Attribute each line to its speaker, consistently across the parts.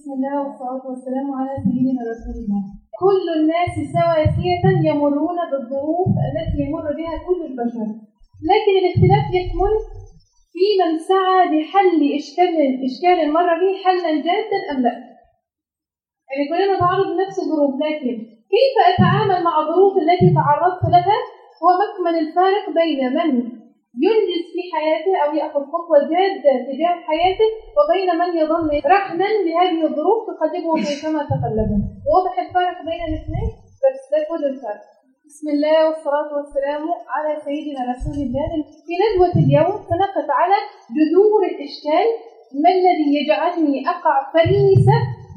Speaker 1: بسم الله والصلاة والسلام على سيدنا رسول الله كل الناس سواسية يمرون بالظروف التي يمر بها كل البشر لكن الاختلاف يكمن في من سعى لحل إشكال إشكال مر به حلا جادا أم لا يعني كلنا نتعرض لنفس الظروف لكن كيف أتعامل مع الظروف التي تعرضت لها هو مكمن الفارق بين من ينجز في حياته أو يأخذ خطوة جادة تجاه حياته وبين من يظل رهنا لهذه الظروف تقلبه كيفما تقلبه واضح الفرق بين الاثنين بس ده كل الفرق بسم الله والصلاة والسلام على سيدنا رسول الله في ندوة اليوم سنقف على جذور الإشكال ما الذي يجعلني أقع فريسة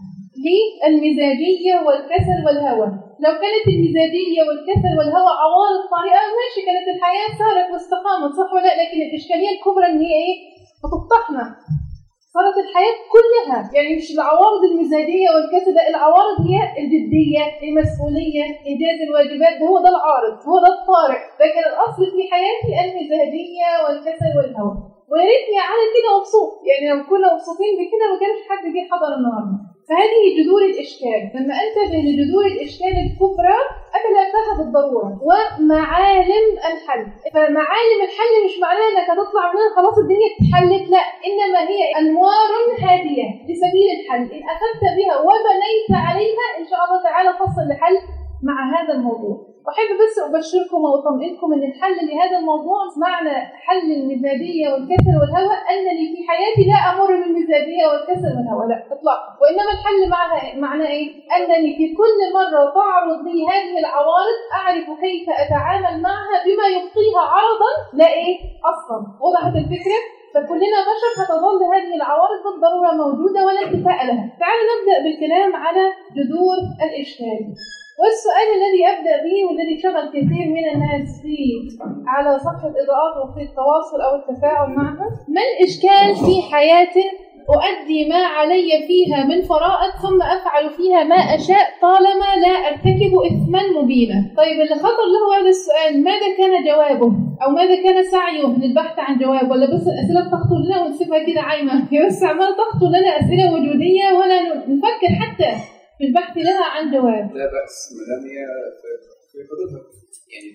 Speaker 1: للمزاجية والكسل والهوى لو كانت المزاجية والكسل والهوى عوارض طارئة ماشي كانت الحياة سارت واستقامت صح ولا لا لكن الإشكالية الكبرى إن هي إيه؟ هتقطعنا صارت الحياة كلها يعني مش العوارض المزاجية والكسل لا العوارض هي الجدية المسؤولية إنجاز الواجبات هو ده العارض هو ده الطارئ لكن الأصل في حياتي المزاجية والكسل والهوى ويا ريتني على كده مبسوط يعني لو كنا مبسوطين بكده ما كانش حد جه حضر النهارده فهذه جذور الإشكال لما أنتبه لجذور الإشكال الكبرى أتلافاها بالضرورة ومعالم الحل فمعالم الحل مش معناها أنك هتطلع منها خلاص الدنيا اتحلت لا إنما هي أنوار هادية لسبيل الحل إن أخذت بها وبنيت عليها إن شاء الله تعالى تصل لحل مع هذا الموضوع أحب بس أبشركم وأطمئنكم أن الحل لهذا الموضوع معنى حل المزاجية والكسل والهوى أنني في حياتي لا أمر بالمزاجية والكسل والهوى لا إطلاقا وإنما الحل معها معنى إيه؟ أنني في كل مرة تعرض لي هذه العوارض أعرف كيف أتعامل معها بما يبقيها عرضا لا إيه؟ أصلا وضحت الفكرة؟ فكلنا بشر هتظل هذه العوارض بالضرورة موجودة ولا انتفاء لها تعالوا نبدأ بالكلام على جذور الإشكال والسؤال الذي أبدأ به والذي شغل كثير من الناس في على صفحة إضاءات وفي التواصل أو التفاعل معها ما الإشكال في حياة أؤدي ما علي فيها من فرائض ثم أفعل فيها ما أشاء طالما لا أرتكب إثما مبينا طيب اللي خطر له هذا السؤال ماذا كان جوابه أو ماذا كان سعيه للبحث عن جواب ولا بس الأسئلة بتخطر لنا ونسيبها كده عايمة هي بس عمالة تخطر لنا أسئلة وجودية ولا نفكر حتى في البحث لها عن جواب
Speaker 2: لا بأس ما دام هي في حدودها يعني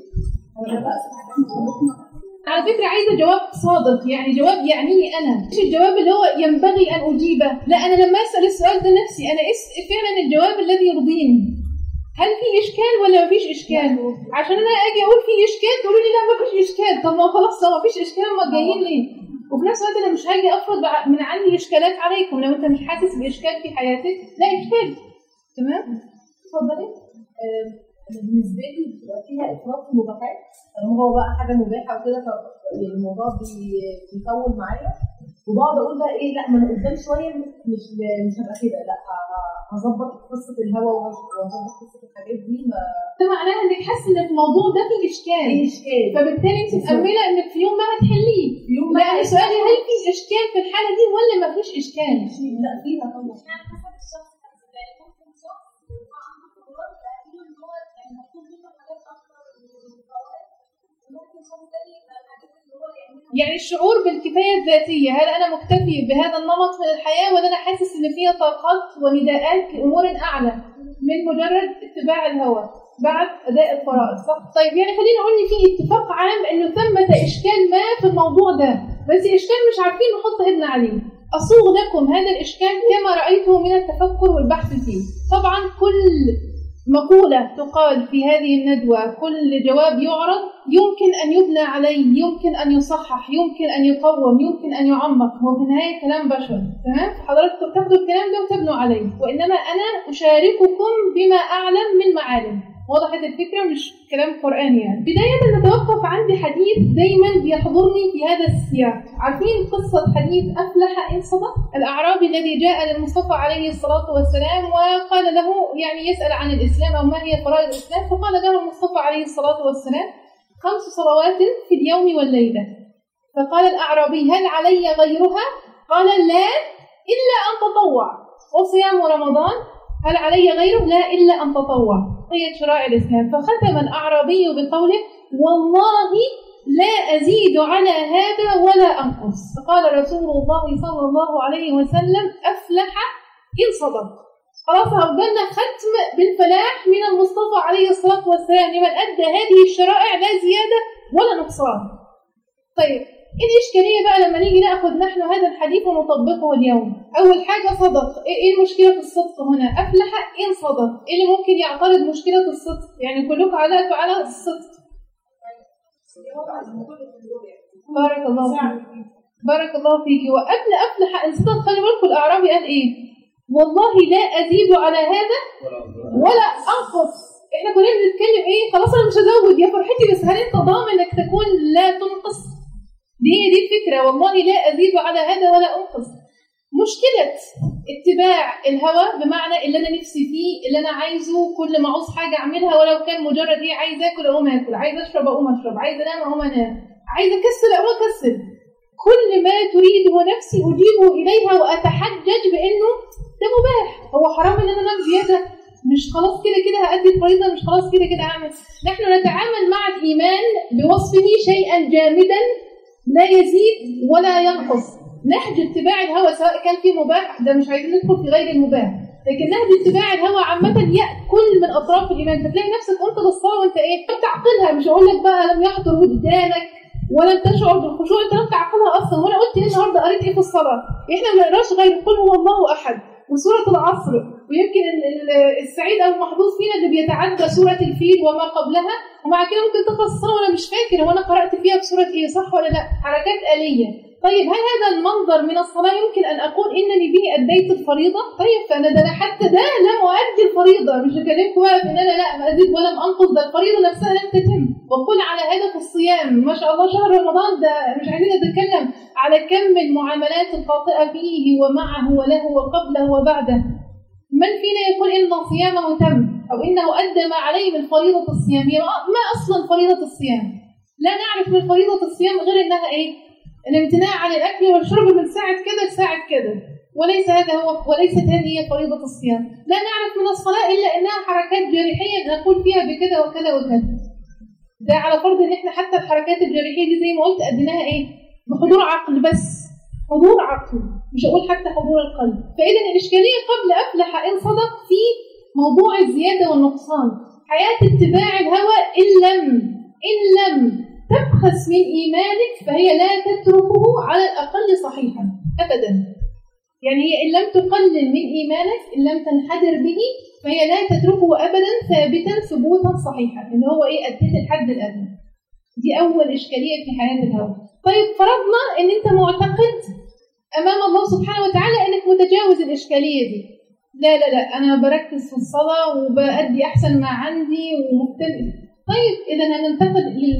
Speaker 1: على فكرة عايزة جواب صادق يعني جواب يعنيني أنا مش الجواب اللي هو ينبغي أن أجيبه لا أنا لما أسأل السؤال ده نفسي أنا إس فعلا الجواب الذي يرضيني هل في إشكال ولا ما فيش إشكال؟ عشان أنا أجي أقول في إشكال تقولوا لي لا ما فيش إشكال طب ما خلاص لو ما فيش إشكال ما جايين ليه؟ وفي نفس الوقت انا مش هاجي افرض من عندي اشكالات عليكم لو انت مش حاسس باشكال في حياتك لا اشكال تمام اتفضلي
Speaker 3: بالنسبه لي بتبقى فيها افراط في المباحات طالما هو بقى حاجه مباحه وكده يعني الموضوع بيطول معايا وبقعد اقول بقى ايه لا ما انا قدام شويه مش مش هبقى كده لا هظبط قصه الهوا وهظبط قصه الحاجات دي ما
Speaker 1: ده معناها انك حاسه ان الموضوع ده فيه اشكال
Speaker 3: في اشكال
Speaker 1: فبالتالي انت مأمنه انك في يوم ما هتحليه
Speaker 3: في يوم
Speaker 1: لا انا سؤالي هل في اشكال في الحاله دي ولا ما فيش اشكال؟
Speaker 3: لا فيها طبعا
Speaker 1: يعني الشعور بالكفاية الذاتية هل أنا مكتفي بهذا النمط من الحياة ولا أنا حاسس إن فيها طاقات ونداءات لأمور أعلى من مجرد اتباع الهوى بعد أداء الفرائض صح؟ طيب يعني خلينا نقول إن في اتفاق عام إنه ثمة إشكال ما في الموضوع ده بس إشكال مش عارفين نحط إيدنا عليه أصوغ لكم هذا الإشكال كما رأيته من التفكر والبحث فيه طبعا كل مقولة تقال في هذه الندوة كل جواب يعرض يمكن أن يبنى عليه يمكن أن يصحح يمكن أن يقوم يمكن أن يعمق هو في النهاية كلام بشر تمام فحضراتكم تاخدوا الكلام ده وتبنوا عليه وإنما أنا أشارككم بما أعلم من معالم وضحت الفكرة مش كلام قرآني يعني بداية نتوقف عند حديث دايما بيحضرني في هذا السياق عارفين قصة حديث أفلح إن صدق الأعرابي الذي جاء للمصطفى عليه الصلاة والسلام وقال له يعني يسأل عن الإسلام أو ما هي فرائض الإسلام فقال له المصطفى عليه الصلاة والسلام خمس صلوات في اليوم والليلة فقال الأعرابي هل علي غيرها؟ قال لا إلا أن تطوع وصيام رمضان هل علي غيره؟ لا إلا أن تطوع هي شرائع الإسلام فختم الأعرابي بقوله والله لا أزيد على هذا ولا أنقص فقال رسول الله صلى الله عليه وسلم أفلح إن صدق خلاص أوجدنا ختم بالفلاح من المصطفى عليه الصلاة والسلام لمن أدى هذه الشرائع لا زيادة ولا نقصان طيب ايه الاشكاليه بقى لما نيجي ناخذ نحن هذا الحديث ونطبقه اليوم اول حاجه صدق ايه إيه المشكله في الصدق هنا افلح ان صدق ايه اللي ممكن يعترض مشكله الصدق يعني كلكم على على الصدق بارك الله فيك بارك الله فيك وقبل افلح ان صدق خلي بالكم الاعرابي قال ايه والله لا ازيد على هذا ولا انقص احنا كنا بنتكلم ايه خلاص انا مش هزود يا فرحتي بس هل انت ضامن انك تكون لا تنقص دي هي دي الفكره والله لا ازيد على هذا ولا انقص مشكله اتباع الهوى بمعنى اللي انا نفسي فيه اللي انا عايزه كل ما عاوز حاجه اعملها ولو كان مجرد ايه عايز اكل اقوم اكل عايز اشرب اقوم اشرب عايز انام اقوم انام عايز اكسل اقوم اكسل كل ما تريده نفسي اجيبه اليها واتحجج بانه ده مباح هو حرام ان انا انام زياده مش خلاص كده كده هأدي الفريضة مش خلاص كده كده أعمل نحن نتعامل مع الإيمان بوصفه شيئا جامدا لا يزيد ولا ينقص نهج اتباع الهوى سواء كان في مباح ده مش عايزين ندخل في غير المباح لكن نهج اتباع الهوى عامة يأكل من أطراف الإيمان فتلاقي نفسك وأنت بالصلاة وأنت إيه بتعقلها مش هقول لك بقى لم يحضر وجدانك ولا تشعر بالخشوع انت لم تعقلها اصلا وانا قلت ليه النهارده قريت ايه في الصلاه احنا ما بنقراش غير قل هو الله احد وسوره العصر ويمكن ال- ال- السعيد او المحظوظ فينا اللي بيتعدى سوره الفيل وما قبلها ومع كده ممكن تخلص الصلاه وانا مش فاكر هو انا قرات فيها بسوره ايه صح ولا لا حركات اليه طيب هل هذا المنظر من الصلاه يمكن ان اقول انني به اديت الفريضه طيب فانا ده انا حتى ده لم اؤدي الفريضه مش هكلمكم بقى في ان انا لا ازيد ولم انقص ده الفريضه نفسها لم تتم وقل على هذا في الصيام ما شاء الله شهر رمضان ده مش عايزين نتكلم على كم المعاملات الخاطئه فيه ومعه وله وقبله وبعده من فينا يقول ان صيامه تم او انه ادى ما عليه من فريضه الصيام هي ما اصلا فريضه الصيام لا نعرف من فريضه الصيام غير انها ايه الامتناع عن الاكل والشرب من ساعه كده لساعه كده وليس هذا هو وليست هذه هي فريضه الصيام لا نعرف من الصلاه الا انها حركات جارحيه نقول فيها بكذا وكذا وكذا ده على فرض ان احنا حتى الحركات الجارحيه دي زي ما قلت اديناها ايه بحضور عقل بس حضور عقل مش هقول حتى حضور القلب فاذا الاشكاليه قبل افلح ان صدق في موضوع الزياده والنقصان حياه اتباع الهوى ان لم ان لم تبخس من ايمانك فهي لا تتركه على الاقل صحيحا ابدا يعني هي ان لم تقلل من ايمانك ان لم تنحدر به فهي لا تتركه ابدا ثابتا ثبوتا صحيحا ان هو ايه اديت الحد الادنى دي اول اشكاليه في حياه الهوى طيب فرضنا ان انت معتقد امام الله سبحانه وتعالى انك متجاوز الاشكاليه دي لا لا لا انا بركز في الصلاه وبادي احسن ما عندي ومهتم طيب اذا هننتقل لل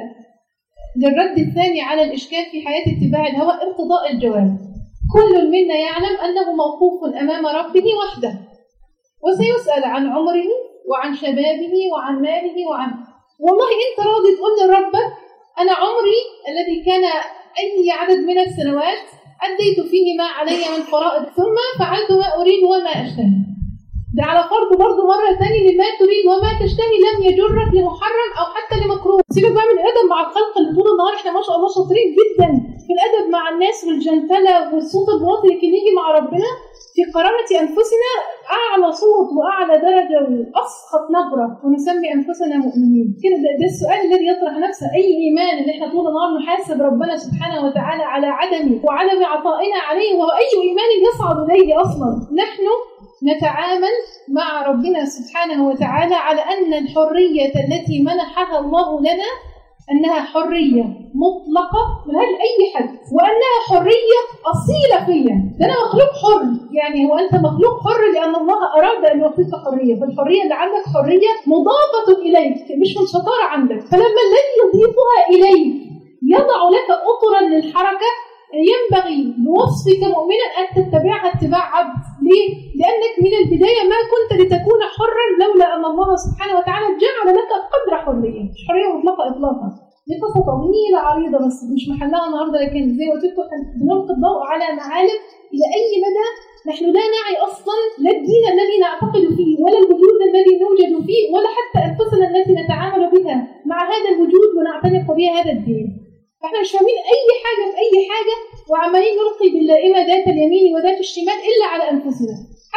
Speaker 1: للرد الثاني على الاشكال في حياه اتباع الهوى ارتضاء الجواب كل منا يعلم انه موقوف امام ربه وحده وسيسال عن عمره وعن شبابه وعن ماله وعن والله انت راضي تقول لربك انا عمري الذي كان اي عدد من السنوات اديت فيه ما علي من فرائض ثم فعلت ما اريد وما اشتهي ده على فرض برضه مرة تانية لما تريد وما تشتهي لم يجرك لمحرم أو حتى لمكروه سيبك بقى من الأدب مع الخلق اللي طول النهار احنا ما شاء الله شاطرين جدا في الأدب مع الناس والجنتلة والصوت الواطي لكن نيجي مع ربنا في قرارة أنفسنا أعلى صوت وأعلى درجة وأسخط نبرة ونسمي أنفسنا مؤمنين كده ده, ده السؤال الذي يطرح نفسه أي إيمان اللي احنا طول النهار نحاسب ربنا سبحانه وتعالى على عدمه وعدم عطائنا عليه وهو أي إيمان يصعد إليه أصلا نحن نتعامل مع ربنا سبحانه وتعالى على أن الحرية التي منحها الله لنا أنها حرية مطلقة ملهاش أي حد وأنها حرية أصيلة فيا ده أنا مخلوق حر يعني هو أنت مخلوق حر لأن الله أراد أن يعطيك حرية فالحرية اللي عندك حرية مضافة إليك مش من شطارة عندك فلما الذي يضيفها إليك يضع لك أطرا للحركة ينبغي بوصفك مؤمنا ان تتبعها اتباع عبد، ليه؟ لانك من البدايه ما كنت لتكون حرا لولا ان الله سبحانه وتعالى جعل لك قدر حريه، مش حريه مطلقه اطلاقا. دي قصه طويله عريضه بس مش محلها النهارده لكن زي ما قلت لكم احنا بنلقي الضوء على معالم الى اي مدى نحن لا نعي اصلا لا الدين الذي نعتقد فيه ولا الوجود الذي نوجد فيه ولا حتى انفسنا التي نتعامل بها مع هذا الوجود ونعتنق بها هذا الدين. فاحنا مش فاهمين اي حاجه في اي حاجه وعمالين نلقي باللائمه ذات اليمين وذات الشمال الا على انفسنا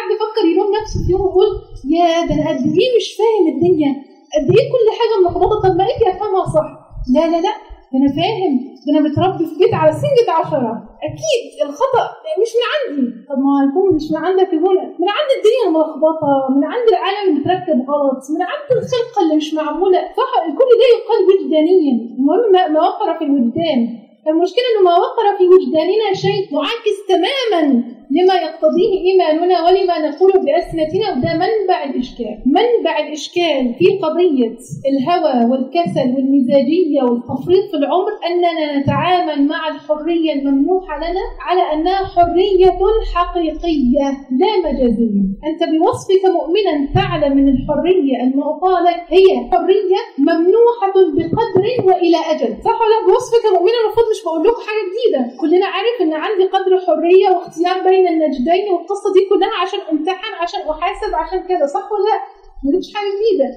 Speaker 1: نفسي في يوم اقول يا ده انا قد ايه مش فاهم الدنيا قد ايه كل حاجه ملخبطه طب ما اجي افهمها صح لا لا لا ده انا فاهم ده انا متربي في بيت على سنجة عشرة اكيد الخطا مش من عندي طب ما هيكون مش من عندك يكون من عند الدنيا الملخبطه من عند العالم اللي متركب غلط من عند الخلقه اللي مش معموله صح كل ده يقال وجدانيا المهم ما- ما وقر في الوجدان فالمشكله انه ما وقر في وجداننا شيء معاكس تماما لما يقتضيه ايماننا ولما نقول بالسنتنا وده منبع الاشكال منبع الاشكال في قضيه الهوى والكسل والمزاجيه والتفريط في العمر اننا نتعامل مع الحريه الممنوحه لنا على انها حريه حقيقيه لا مجازيه انت بوصفك مؤمنا تعلم ان الحريه المعطاه لك هي حريه ممنوحه بقدر والى اجل صح ولا لا؟ بوصفك مؤمنا المفروض مش بقول لكم حاجه جديده كلنا عارف ان عندي قدر حريه واختيار بين النجدين والقصه دي كلها عشان امتحن عشان احاسب عشان كده صح ولا لا مش حاجه جديده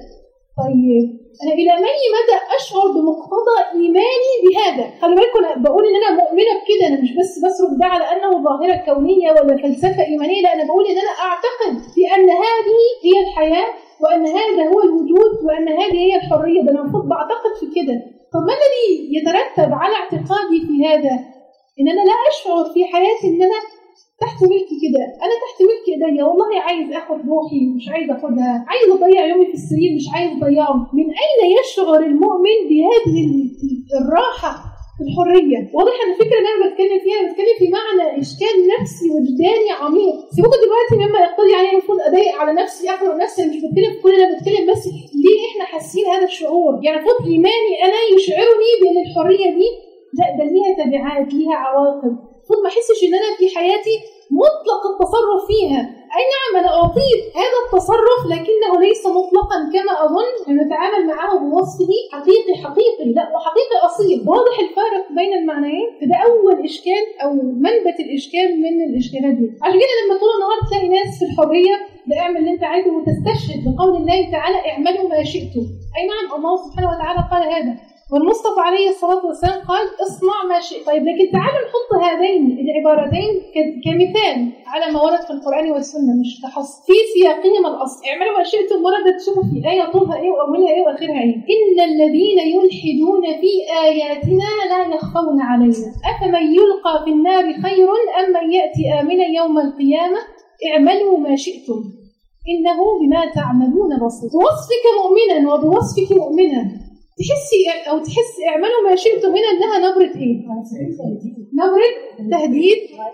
Speaker 1: طيب انا الى اي مدى اشعر بمقتضى ايماني بهذا خلي بالكم انا بقول ان انا مؤمنه بكده انا مش بس بصرف ده على انه ظاهره كونيه ولا فلسفه ايمانيه لا انا بقول ان انا اعتقد بان هذه هي الحياه وان هذا هو الوجود وان هذه هي الحريه ده انا المفروض بعتقد في كده طب ما الذي يترتب على اعتقادي في هذا ان انا لا اشعر في حياتي ان انا تحت ملكي كده انا تحت ملك ايديا والله عايز اخد روحي مش عايز اخدها عايز اضيع يومي في السرير مش عايز اضيعه من اين يشعر المؤمن بهذه ال- الراحه في الحريه واضح ان الفكره اللي انا بتكلم فيها بتكلم في معنى اشكال نفسي وجداني عميق سيبكم دلوقتي مما يقتضي عليه المفروض اضايق على نفسي اخنق نفسي أنا مش بتكلم في كل ده انا بتكلم بس ليه احنا حاسين هذا الشعور يعني المفروض ايماني انا يشعرني بان الحريه دي لا ده ليها تبعات ليها عواقب المفروض ما احسش ان انا في حياتي مطلق التصرف فيها اي نعم انا اعطيت هذا التصرف لكنه ليس مطلقا كما اظن ان نتعامل معه بوصفه حقيقي حقيقي لا وحقيقي اصيل واضح الفارق بين المعنيين فده اول اشكال او منبت الاشكال من الاشكالات دي عشان كده لما طول النهار تلاقي ناس في الحريه لا اعمل اللي انت عايزه وتستشهد بقول الله تعالى اعملوا ما شئتم اي نعم الله سبحانه وتعالى قال هذا والمصطفى عليه الصلاة والسلام قال اصنع ما شئت طيب لكن تعالوا نحط هذين العبارتين ك- كمثال على ما ورد في القرآن والسنة مش كحصر في سياقهما الأصل اعملوا ما شئتم وردت تشوفوا في آية طولها إيه وأولها إيه وآخرها إيه إن الذين يلحدون في آياتنا لا يخفون علينا أفمن يلقى في النار خير أم من يأتي آمنا يوم القيامة اعملوا ما شئتم إنه بما تعملون بصير بوصفك مؤمنا وبوصفك مؤمنا تحسي او تحس اعملوا ما شئتم هنا انها نبره ايه؟ نبره تهديد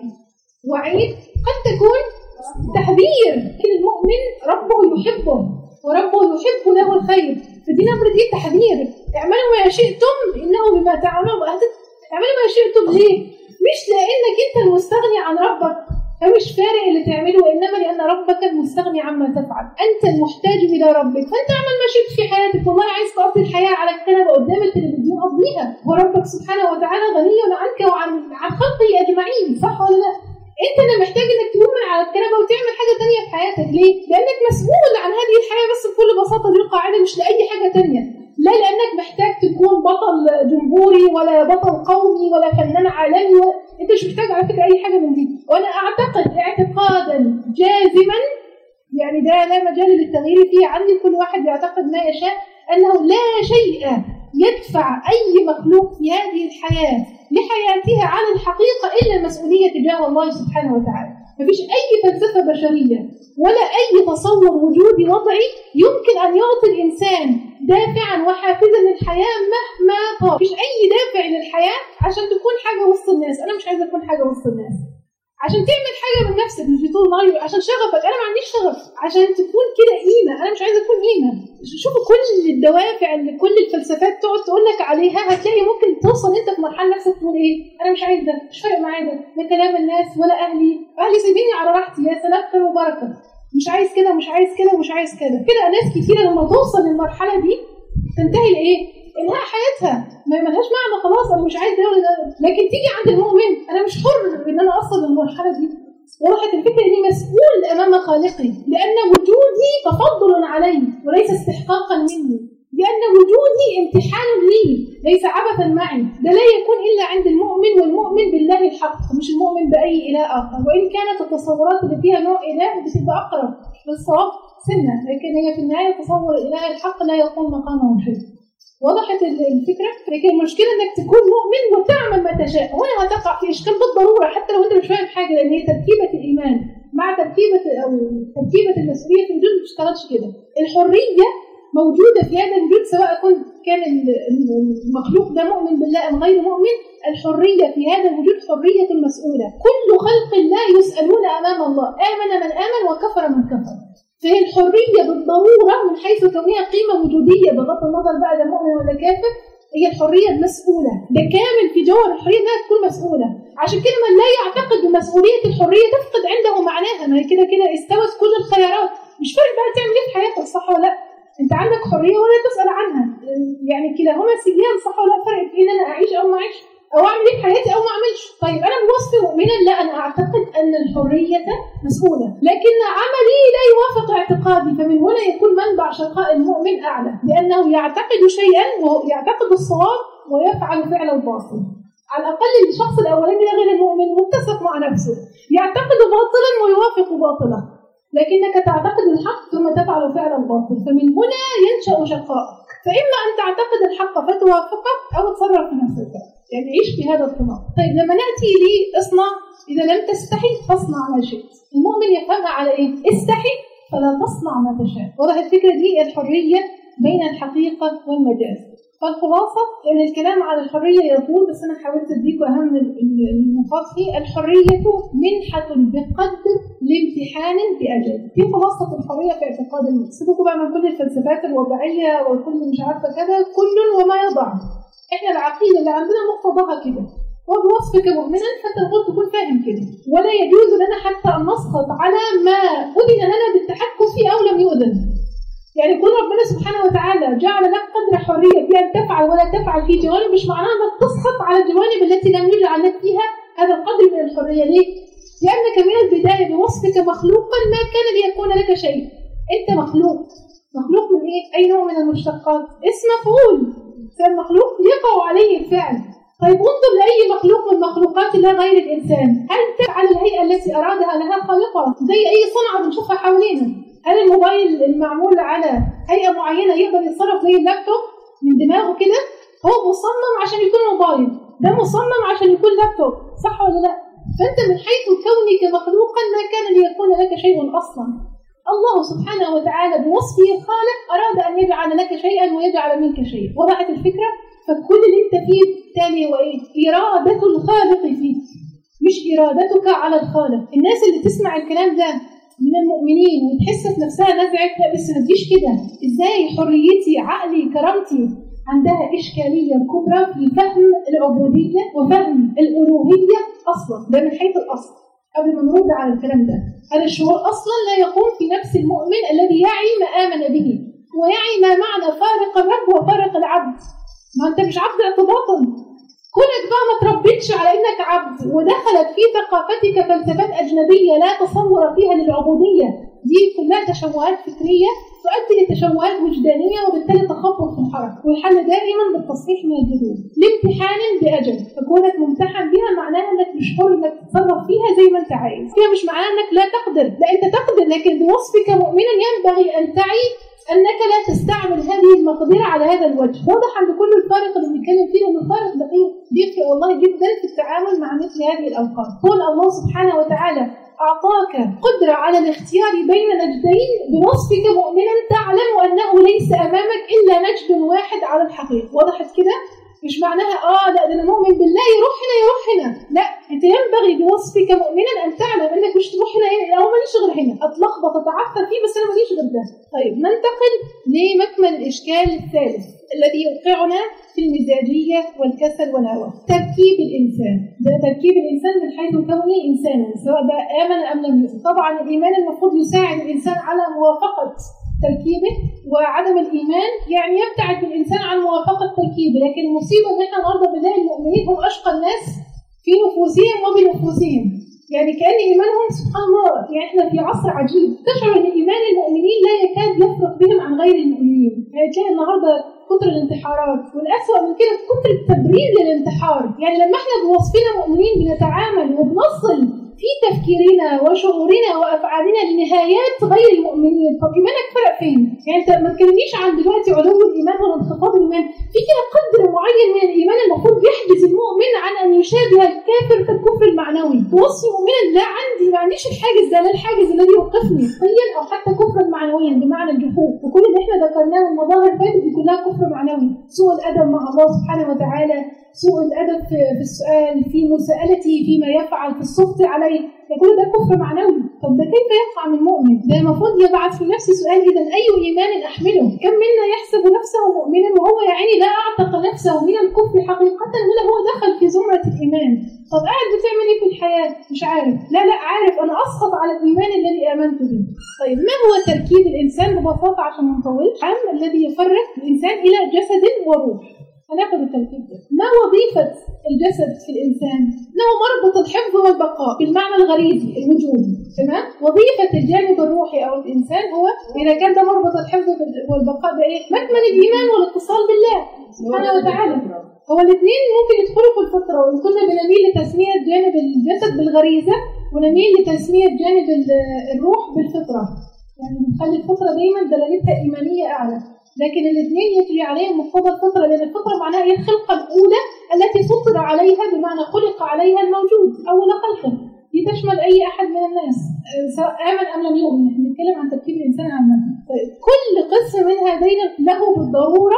Speaker 1: وعيد قد تكون تحذير لكن المؤمن ربه يحبه وربه يحب له الخير فدي نبره ايه تحذير اعملوا ما شئتم انه بما تعملون هت- اعملوا ما شئتم ليه؟ مش لانك انت المستغني عن ربك فمش فارق اللي تعمله وانما لان ربك المستغني عما تفعل انت المحتاج الى ربك فانت اعمل ما شئت في حياتك والله عايز تقضي الحياه على الكنبه قدام التلفزيون قضيها وربك سبحانه وتعالى غني عنك وعن عن خلقه اجمعين صح ولا لا انت اللي محتاج انك تقوم من على الكنبه وتعمل حاجه تانية في حياتك ليه لانك مسؤول عن هذه الحياه بس بكل بساطه دي القاعده مش لاي حاجه تانية لا لانك محتاج تكون بطل جمهوري ولا بطل قومي ولا فنان عالمي ولا انت مش محتاج على فكره اي حاجه من دي وانا اعتقد اعتقادا جازما يعني ده لا مجال للتغيير فيه عندي كل واحد يعتقد ما يشاء انه لا شيء يدفع اي مخلوق في هذه الحياه لحياتها على الحقيقه الا المسؤوليه تجاه الله سبحانه وتعالى مفيش اي فلسفه بشريه ولا اي تصور وجودي وضعي يمكن ان يعطي الانسان دافعا وحافزا للحياه مهما طال مفيش اي دافع للحياه عشان تكون حاجه وسط الناس انا مش عايزه اكون حاجه وسط الناس عشان تعمل حاجه من نفسك مش بطول النهار عشان شغفك انا ما عنديش شغف عشان تكون كده قيمه انا مش عايزه اكون قيمه شوفوا كل الدوافع اللي كل الفلسفات تقعد تقول لك عليها هتلاقي ممكن توصل انت في مرحله نفسك تقول ايه انا مش عايز ده مش فارق معايا ده لا كلام الناس ولا اهلي اهلي سيبيني على راحتي يا سلام خير وبركه مش عايز كده مش عايز كده ومش عايز كده كده ناس كتيره لما توصل للمرحله دي تنتهي لايه؟ انها حياتها ما ملهاش معنى خلاص انا مش عايز ده ولا ده لكن تيجي عند المؤمن انا مش حر ان انا اوصل للمرحله دي وضحت الفكره اني مسؤول امام خالقي لان وجودي تفضل علي وليس استحقاقا مني لأن وجودي امتحان لي ليس عبثا معي ده لا يكون إلا عند المؤمن والمؤمن بالله الحق مش المؤمن بأي إله آخر وإن كانت التصورات اللي فيها نوع إله بتبقى أقرب للصواب سنة لكن هي في النهاية تصور الإله الحق لا يقوم مقامه شيء وضحت ال- الفكرة لكن المشكلة انك تكون مؤمن وتعمل ما تشاء هنا هتقع في اشكال بالضرورة حتى لو انت مش فاهم حاجة لان هي تركيبة الايمان مع تركيبة او تركيبة المسؤولية في الوجود ما بتشتغلش كده الحرية موجودة في هذا الوجود سواء كنت كان ال- ال- المخلوق ده مؤمن بالله ام غير مؤمن الحرية في هذا الوجود حرية المسؤولة كل خلق الله يسألون امام الله آمن من آمن وكفر من كفر فهي الحرية بالضرورة من حيث كونها قيمة وجودية بغض النظر بقى ده مؤمن ولا كافر هي الحرية المسؤولة ده كامل في جوهر الحرية انها تكون مسؤولة عشان كده من لا يعتقد بمسؤولية الحرية تفقد عنده معناها ما هي كده كده استوت كل الخيارات مش فارق بقى تعمل ايه في حياتك صح ولا لا انت عندك حرية ولا تسأل عنها يعني كلاهما سجيان صح ولا لا فرق في ان انا اعيش او ما اعيش او اعمل ايه في حياتي او ما اعملش طيب انا بوصفي مؤمنا لا انا اعتقد ان الحريه مسؤوله لكن عملي لا يوافق اعتقادي فمن هنا يكون منبع شقاء المؤمن اعلى لانه يعتقد شيئا ويعتقد الصواب ويفعل فعل الباطل على الاقل الشخص الاولاني ده غير المؤمن متسق مع نفسه يعتقد باطلا ويوافق باطلا لكنك تعتقد الحق ثم تفعل فعل الباطل فمن هنا ينشا شقائك فاما ان تعتقد الحق فتوافقه او تصرف في نفسك يعني عيش في هذا الطمع طيب لما ناتي لاصنع اذا لم تستحي فاصنع ما شئت المؤمن يفهمها على ايه استحي فلا تصنع ما تشاء واضح الفكره دي الحريه بين الحقيقه والمجاز فالخلاصه لان الكلام على الحريه يطول بس انا حاولت اديكم اهم ال- ال- النقاط فيه الحريه منحه بقدر لامتحان باجل دي خلاصه الحريه في اعتقاد الناس سيبكم بقى من كل الفلسفات الوضعيه وكل مش عارفه كذا كل وما يضع احنا العقيده اللي عندنا مقتضاها كده وبوصفك مؤمنا فانت المفروض تكون فاهم كده ولا يجوز لنا حتى ان نسقط على ما اذن لنا بالتحكم فيه او لم يؤذن يعني كل ربنا سبحانه وتعالى جعل لك قدر حريه في ان تفعل ولا تفعل في جوانب مش معناها انك تسقط على الجوانب التي لم يجعل لك فيها هذا القدر من الحريه ليه؟ لانك من البدايه بوصفك مخلوقا ما كان ليكون لك شيء انت مخلوق مخلوق من ايه؟ اي نوع من المشتقات؟ اسم مفعول فالمخلوق يقع عليه الفعل طيب انظر لاي مخلوق من مخلوقات الله غير الانسان هل تفعل الهيئه التي ارادها لها خالقها زي اي صنعه بنشوفها حوالينا هل الموبايل المعمول على هيئه معينه يقدر يتصرف زي اللابتوب من دماغه كده هو مصمم عشان يكون موبايل ده مصمم عشان يكون لابتوب صح ولا لا فانت من حيث كونك مخلوقا ما كان ليكون لك شيء اصلا الله سبحانه وتعالى بوصفه الخالق اراد ان يجعل لك شيئا ويجعل منك شيئا وضحت الفكره فكل اللي انت فيه بالتالي هو ايه اراده الخالق فيك مش ارادتك على الخالق الناس اللي تسمع الكلام ده من المؤمنين وتحس في نفسها نزعت لا بس ما تجيش كده ازاي حريتي عقلي كرامتي عندها اشكاليه كبرى في فهم العبوديه وفهم الالوهيه اصلا ده من حيث الاصل قبل ما نرد على الكلام ده هذا الشعور اصلا لا يقوم في نفس المؤمن الذي يعي ما امن به ويعي ما معنى فارق الرب وفارق العبد ما انت مش عبد اعتباطا كونك بقى ما تربيتش على انك عبد ودخلت في ثقافتك فلسفات اجنبيه لا تصور فيها للعبوديه دي كلها تشوهات فكريه تؤدي لتشوهات وجدانيه وبالتالي تخبط في الحركه والحل دائما بالتصحيح من الجذور لامتحان باجل فكونك ممتحن بها معناها انك مش حر انك تتصرف فيها زي ما انت عايز فيها مش معناها انك لا تقدر لا انت تقدر لكن بوصفك مؤمنا ينبغي ان تعي انك لا تستعمل هذه المقدره على هذا الوجه واضح عند كل الفارق اللي بنتكلم فيه ان الفارق دقيق بيفرق والله جدا في التعامل مع مثل هذه الاوقات قول الله سبحانه وتعالى اعطاك قدره على الاختيار بين نجدين بوصفك مؤمنا تعلم انه ليس امامك الا نجد واحد على الحقيقه وضحت كده مش معناها اه لا ده انا مؤمن بالله يروح هنا يروح هنا لا انت ينبغي بوصفك مؤمنا ان تعلم انك مش تروح هنا هنا او ماليش غير هنا اتلخبط اتعثر فيه بس انا ماليش غير ده طيب ننتقل لمكمن الاشكال الثالث الذي يوقعنا في المزاجيه والكسل والهوى تركيب الانسان ده تركيب الانسان من حيث كونه انسانا سواء بقى امن ام لم يؤمن طبعا الايمان المفروض يساعد الانسان على موافقه تركيبه وعدم الايمان يعني يبتعد بالانسان عن موافقه تركيبه لكن المصيبه ان احنا النهارده بنلاقي المؤمنين هم اشقى الناس في نفوسهم وبنفوسهم يعني كان ايمانهم سبحان الله يعني احنا في عصر عجيب تشعر ان ايمان المؤمنين لا يكاد يفرق بهم عن غير المؤمنين يعني تلاقي النهارده كتر الانتحارات والأسوأ من كده كتر التبرير للانتحار يعني لما احنا بوصفنا مؤمنين بنتعامل وبنصل في تفكيرنا وشعورنا وافعالنا لنهايات غير المؤمنين طب ايمانك فرق فين؟ يعني انت ما تكلمنيش عن دلوقتي علو الايمان ولا انخفاض الايمان في كده قدر معين من الايمان المفروض يحجز المؤمن عن ان يشابه الكافر في الكفر المعنوي توصي مؤمنا لا عندي ما عنديش الحاجز ده لا الحاجز الذي يوقفني حقيا او حتى كفرا معنويا بمعنى الجحود وكل اللي احنا ذكرناه من المظاهر فاتت دي كلها كفر معنوي سوء الادب مع الله سبحانه وتعالى سوء الادب في في السؤال في مساءلته فيما يفعل في السخط عليه ده كل ده كفر معنوي طب ده كيف يقع من مؤمن ده المفروض يبعث في نفسه سؤال اذا اي ايمان احمله كم منا يحسب نفسه مؤمنا وهو يا عيني لا اعتق نفسه من الكفر حقيقه ولا هو دخل في زمره الايمان طب قاعد بتعمل ايه في الحياه مش عارف لا لا عارف انا اسقط على الايمان الذي امنت به طيب ما هو تركيب الانسان ببساطه عشان ما نطولش عام الذي يفرق الانسان الى جسد وروح هناخد التركيب ده ما وظيفة الجسد في الإنسان؟ إنه مربط الحفظ والبقاء بالمعنى الغريزي الوجودي تمام؟ وظيفة الجانب الروحي أو الإنسان هو إذا كان ده مربط الحفظ والبقاء ده إيه؟ مكمن الإيمان والاتصال بالله سبحانه وتعالى هو الاثنين ممكن يدخلوا في الفطرة وإن كنا بنميل لتسمية جانب الجسد بالغريزة ونميل لتسمية جانب الروح بالفطرة يعني بنخلي الفطرة دايما دلالتها إيمانية أعلى لكن الاثنين يجري عليهم مقتضى الفطرة لأن الفطرة معناها هي الخلقة الأولى التي فطر عليها بمعنى خلق عليها الموجود أول خلقه دي تشمل أي أحد من الناس سواء آمن أم لم يؤمن احنا بنتكلم عن تركيب الإنسان عامة طيب كل قسم من هذين له بالضرورة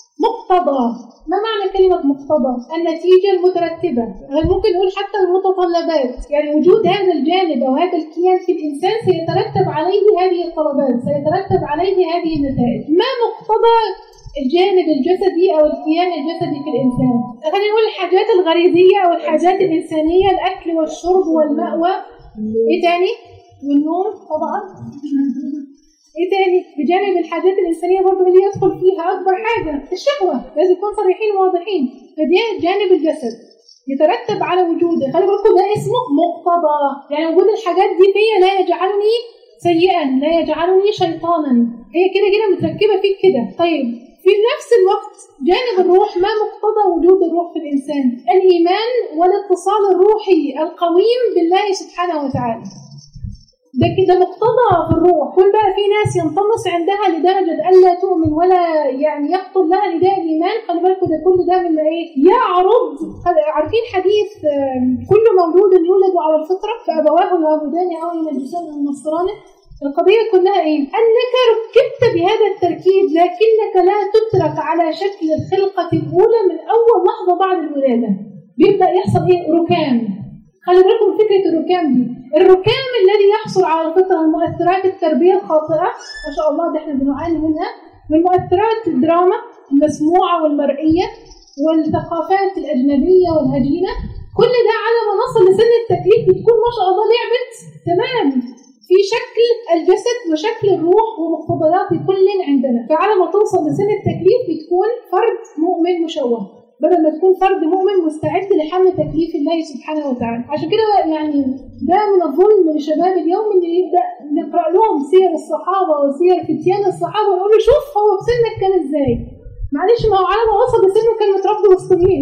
Speaker 1: مقتضى ما معنى كلمة مقتضى؟ النتيجة المترتبة ممكن نقول حتى المتطلبات يعني وجود هذا الجانب أو هذا الكيان في الإنسان سيترتب عليه هذه الطلبات سيترتب عليه هذه النتائج ما مقتضى الجانب الجسدي أو الكيان الجسدي في الإنسان خلينا نقول الحاجات الغريزية أو الحاجات الإنسانية الأكل والشرب والمأوى إيه تاني؟ والنوم طبعا ايه تاني بجانب الحاجات الانسانيه برضه اللي يدخل فيها اكبر حاجه الشهوه لازم نكون صريحين وواضحين فدي جانب الجسد يترتب على وجوده خلي بالكم ده اسمه مقتضى يعني وجود الحاجات دي فيا لا يجعلني سيئا لا يجعلني شيطانا هي كده كده متركبه فيك كده طيب في نفس الوقت جانب الروح ما مقتضى وجود الروح في الانسان الايمان والاتصال الروحي القويم بالله سبحانه وتعالى ده كده مقتضى في الروح كل بقى في ناس ينطمس عندها لدرجة ألا تؤمن ولا يعني يخطر لها نداء الإيمان خلي بالكم ده كل ده مما إيه يعرض عارفين حديث كل مولود يولد على الفطرة فأبواه يهودان أو يمجسان أو ينصرانه القضية كلها إيه؟ أنك ركبت بهذا التركيب لكنك لا تترك على شكل الخلقة الأولى من أول لحظة بعد الولادة بيبدأ يحصل إيه؟ ركام خلي بالكم فكرة الركام دي الركام الذي يحصل على الفطرة من مؤثرات التربية الخاطئة ما شاء الله ده احنا بنعاني منها من مؤثرات الدراما المسموعة والمرئية والثقافات الأجنبية والهجينة كل ده على ما نصل لسن التكليف بتكون ما شاء الله لعبت تمام في شكل الجسد وشكل الروح ومقتضيات كل عندنا فعلى ما توصل لسن التكليف بتكون فرد مؤمن مشوه بدل ما تكون فرد مؤمن مستعد لحمل تكليف الله سبحانه وتعالى عشان كده يعني ده من الظلم لشباب اليوم ان يبدا نقرا لهم سير الصحابه وسير فتيان الصحابه ونقول له شوف هو في سنك كان ازاي معلش ما هو على ما وصل لسنه كان متربي وسط مين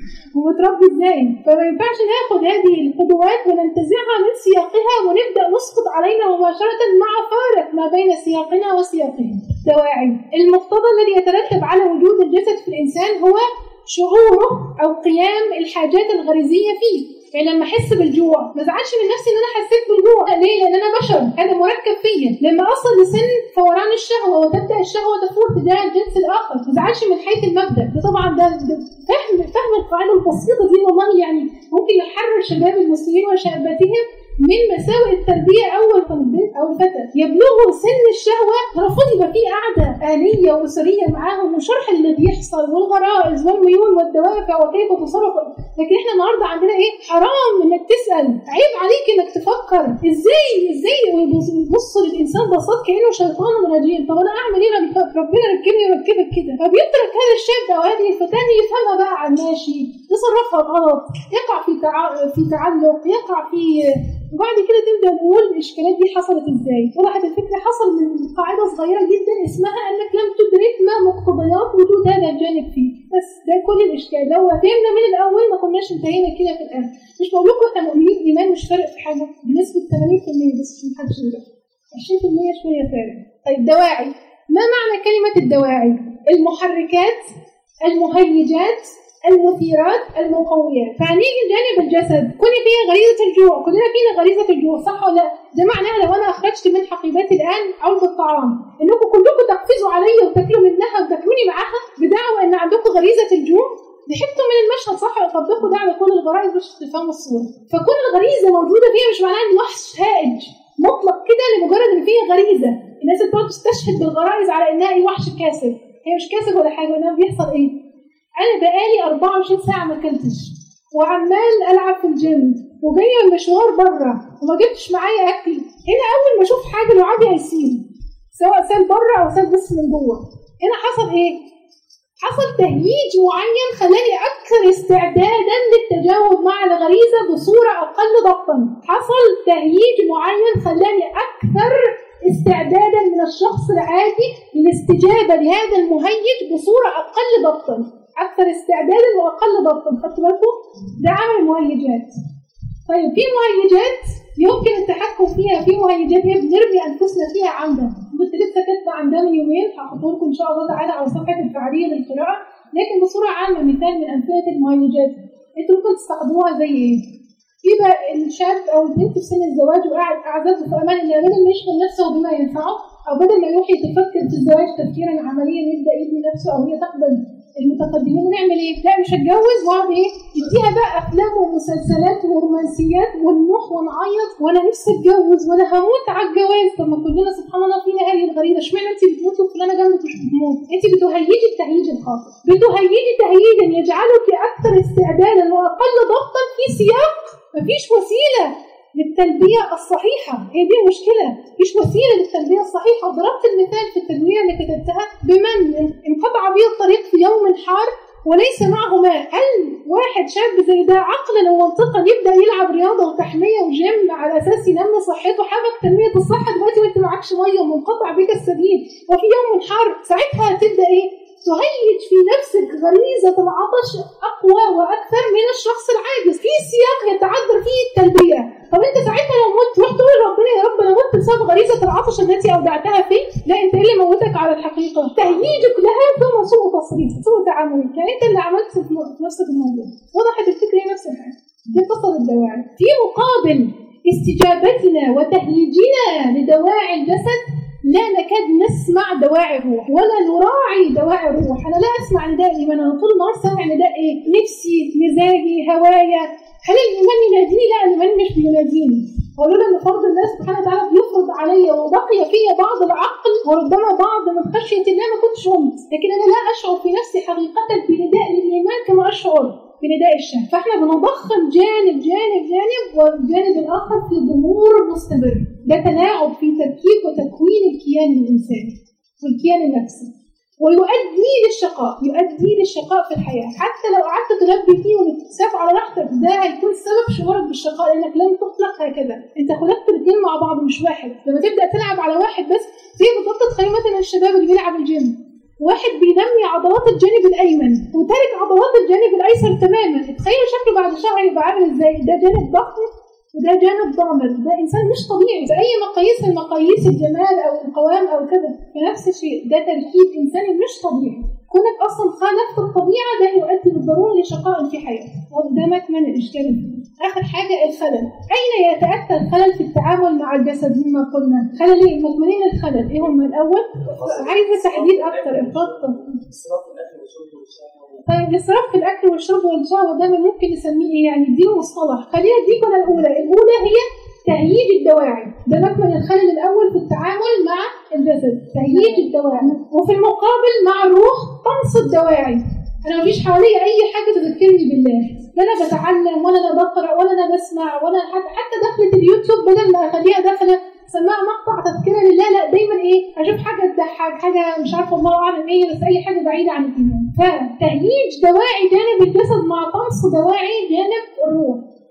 Speaker 1: ومتربي ازاي فما ينفعش ناخد هذه القدوات وننتزعها من سياقها ونبدا نسقط علينا مباشره مع فارق ما بين سياقنا وسياقهم دواعي المقتضى الذي يترتب على وجود الجسد في الانسان هو شعوره او قيام الحاجات الغريزيه فيه يعني لما احس بالجوع ما ازعلش من نفسي ان انا حسيت بالجوع ليه؟ لان انا بشر هذا مركب فيا لما اصل لسن فوران الشهوه وتبدا الشهوه تفور تجاه الجنس الاخر ما ازعلش من حيث المبدا ده طبعا ده, ده فهم فهم القاعده البسيطه دي والله يعني ممكن يحرر شباب المسلمين وشاباتهم من مساوئ التربية أول ما البنت أو الفتى يبلغوا سن الشهوة المفروض يبقى في قعدة آلية وأسرية معاهم وشرح اللي بيحصل والغرائز والميول والدوافع وكيف تصرف لكن احنا النهارده عندنا ايه؟ حرام انك تسأل، عيب عليك انك تفكر، ازاي ازاي يبص للإنسان بساط كأنه شيطان رجيم، طب أنا أعمل إيه؟ ربنا ركبني يركبك كده، فبيترك هذا الشاب أو هذه الفتاة يفهمها بقى على الماشي، يصرفها غلط، يقع في تع... في تعلق، يقع في وبعد كده تبدا نقول الاشكالات دي حصلت ازاي وضحت الفكره حصل من قاعده صغيره جدا اسمها انك لم تدرك ما مقتضيات وجود هذا الجانب فيه بس ده كل الاشكال لو فهمنا من الاول ما كناش انتهينا كده في الاخر مش بقول لكم احنا مؤمنين ايمان مش فارق في حاجه بنسبه 80% بس عشان محدش ينجح 20% شويه فارق طيب دواعي ما معنى كلمه الدواعي المحركات المهيجات المثيرات المقويات فهنيجي لجانب الجسد كل فيها غريزه الجوع كلنا فينا غريزه الجوع صح ولا لا ده معناها لو انا اخرجت من حقيبتي الان علبه الطعام انكم كلكم تقفزوا عليا وتاكلوا منها وتاكلوني معاها بدعوى ان عندكم غريزه الجوع ضحكتوا من المشهد صح طبقوا ده على كل الغرائز باش تفهموا الصوره فكل الغريزه موجوده فيها مش معناها ان وحش هائج مطلق كده لمجرد ان فيها غريزه الناس اللي بتقعد تستشهد بالغرائز على انها ايه وحش كاسب هي مش كاسب ولا حاجه انما بيحصل ايه انا بقالي 24 ساعه ما اكلتش وعمال العب في الجيم وجايه من مشوار بره وما جبتش معايا اكل هنا اول ما اشوف حاجه لعابي هيسيب سواء سال بره او سال بس من جوه هنا حصل ايه حصل تهييج معين خلاني اكثر استعدادا للتجاوب مع الغريزه بصوره اقل ضبطا حصل تهييج معين خلاني اكثر استعدادا من الشخص العادي للاستجابه لهذا المهيج بصوره اقل ضبطا اكثر استعدادا واقل ضبطا خدتوا بالكم ده عمل المهيجات طيب في مهيجات يمكن التحكم فيها في مهيجات هي بنرمي انفسنا فيها عمدا كنت لسه كاتبه عن ده من يومين هحطه لكم ان شاء الله تعالى على صفحه الفعاليه للقراءه لكن بصوره عامه مثال من امثله المهيجات انتوا ممكن تستخدموها زي ايه؟ يبقى الشاب او البنت في سن الزواج وقاعد اعزته في امان الله بدل ما يشغل نفسه بما ينفعه او بدل ما يروح يتفكر في الزواج تفكيرا عمليا يبدا يبني نفسه او هي تقبل المتقدمين نعمل ايه؟ لا مش هتجوز واقعد ايه؟ يديها بقى افلام ومسلسلات ورومانسيات ونروح ونعيط وانا نفسي اتجوز وانا هموت على الجواز طب ما كلنا سبحان الله فينا هذه الغريزه اشمعنى انت بتموتي وفلانه جنبك مش بتموت؟ انت بتهيجي التهييج الخاطئ بتهيجي تهييجا يجعلك اكثر استعدادا واقل ضغطا في سياق مفيش وسيله للتلبية الصحيحة هي دي المشكلة مفيش وسيلة للتلبية الصحيحة وضربت المثال في التدوير اللي كتبتها بمن انقطع به الطريق في يوم حار وليس معه ماء هل واحد شاب زي ده عقلا ومنطقا يبدا يلعب رياضه وتحميه وجيم على اساس ينمي صحته حابب تنميه الصحه دلوقتي وانت معكش ميه ومنقطع بك السبيل وفي يوم حار ساعتها هتبدا ايه تهيج في نفسك غريزة العطش أقوى وأكثر من الشخص العاجز في سياق يتعذر فيه التلبية طب أنت ساعتها لو مت تروح تقول ربنا يا رب أنا مت بسبب غريزة العطش التي أودعتها فيه لا أنت إيه اللي موتك على الحقيقة تهييجك لها ثم سوء تصريف سوء تعاملك يعني أنت اللي عملت في نفسك الموضوع وضحت الفكرة هي نفس الحاجة دي قصة الدواعي في مقابل استجابتنا وتهييجنا لدواعي الجسد لا نكاد نسمع دواعي الروح ولا نراعي دواعي الروح انا لا اسمع نداء الايمان انا طول النهار سامع نداء ايه نفسي مزاجي هوايا هل الايمان يناديني لا الايمان مش بيناديني ولولا ان فرض الله سبحانه وتعالى بيفرض عليا وبقي في بعض العقل وربما بعض من خشيه الله ما كنتش قمت لكن انا لا اشعر في نفسي حقيقه بنداء الايمان كما اشعر بنداء الشهوة فاحنا بنضخم جانب جانب جانب والجانب الاخر في ضمور مستمر ده تلاعب في تركيب وتكوين الكيان الانساني والكيان النفسي ويؤدي للشقاء يؤدي للشقاء في الحياه حتى لو قعدت تلبي فيه وتساف على راحتك ده هيكون سبب شعورك بالشقاء لانك لم تخلق هكذا انت خلقت الاثنين مع بعض مش واحد لما تبدا تلعب على واحد بس زي بالظبط تخيل مثلا الشباب اللي بيلعب الجيم واحد بينمي عضلات الجانب الايمن وتارك عضلات الجانب الايسر تماما تخيلوا شكله بعد شهر يبقى عامل ازاي ده جانب ضخم وده جانب ضامر ده انسان مش طبيعي باي مقاييس من مقاييس الجمال او القوام او كده فنفس الشيء ده تركيب انساني مش طبيعي كونك اصلا خالفت الطبيعه ده يؤدي بالضروره لشقاء في حياتك قدامك من الاشكال اخر حاجه الخلل اين يتاتى الخلل في التعامل مع الجسد مما قلنا خللين مضمونين الخلل ايه هم الاول عايزه تحديد اكتر اتفضل طيب الاسراف في الاكل والشرب والشهوه ده ممكن نسميه ايه يعني دي مصطلح خلينا اديكم الاولى الاولى هي تهييج الدواعي ده مكمن الخلل الاول في التعامل مع الجسد تهييج الدواعي وفي المقابل مع الروح طمس الدواعي انا مفيش حواليا اي حاجه تذكرني بالله لا انا بتعلم ولا انا بقرا ولا انا بسمع ولا حتى حتى دخلة اليوتيوب بدل ما اخليها داخله سماها مقطع تذكره لله لا دايما ايه اشوف حاجه تضحك حاجه مش عارفه الله اعلم ايه بس اي حاجه بعيده عن الايمان فتهييج دواعي جانب الجسد مع طمس دواعي جانب الروح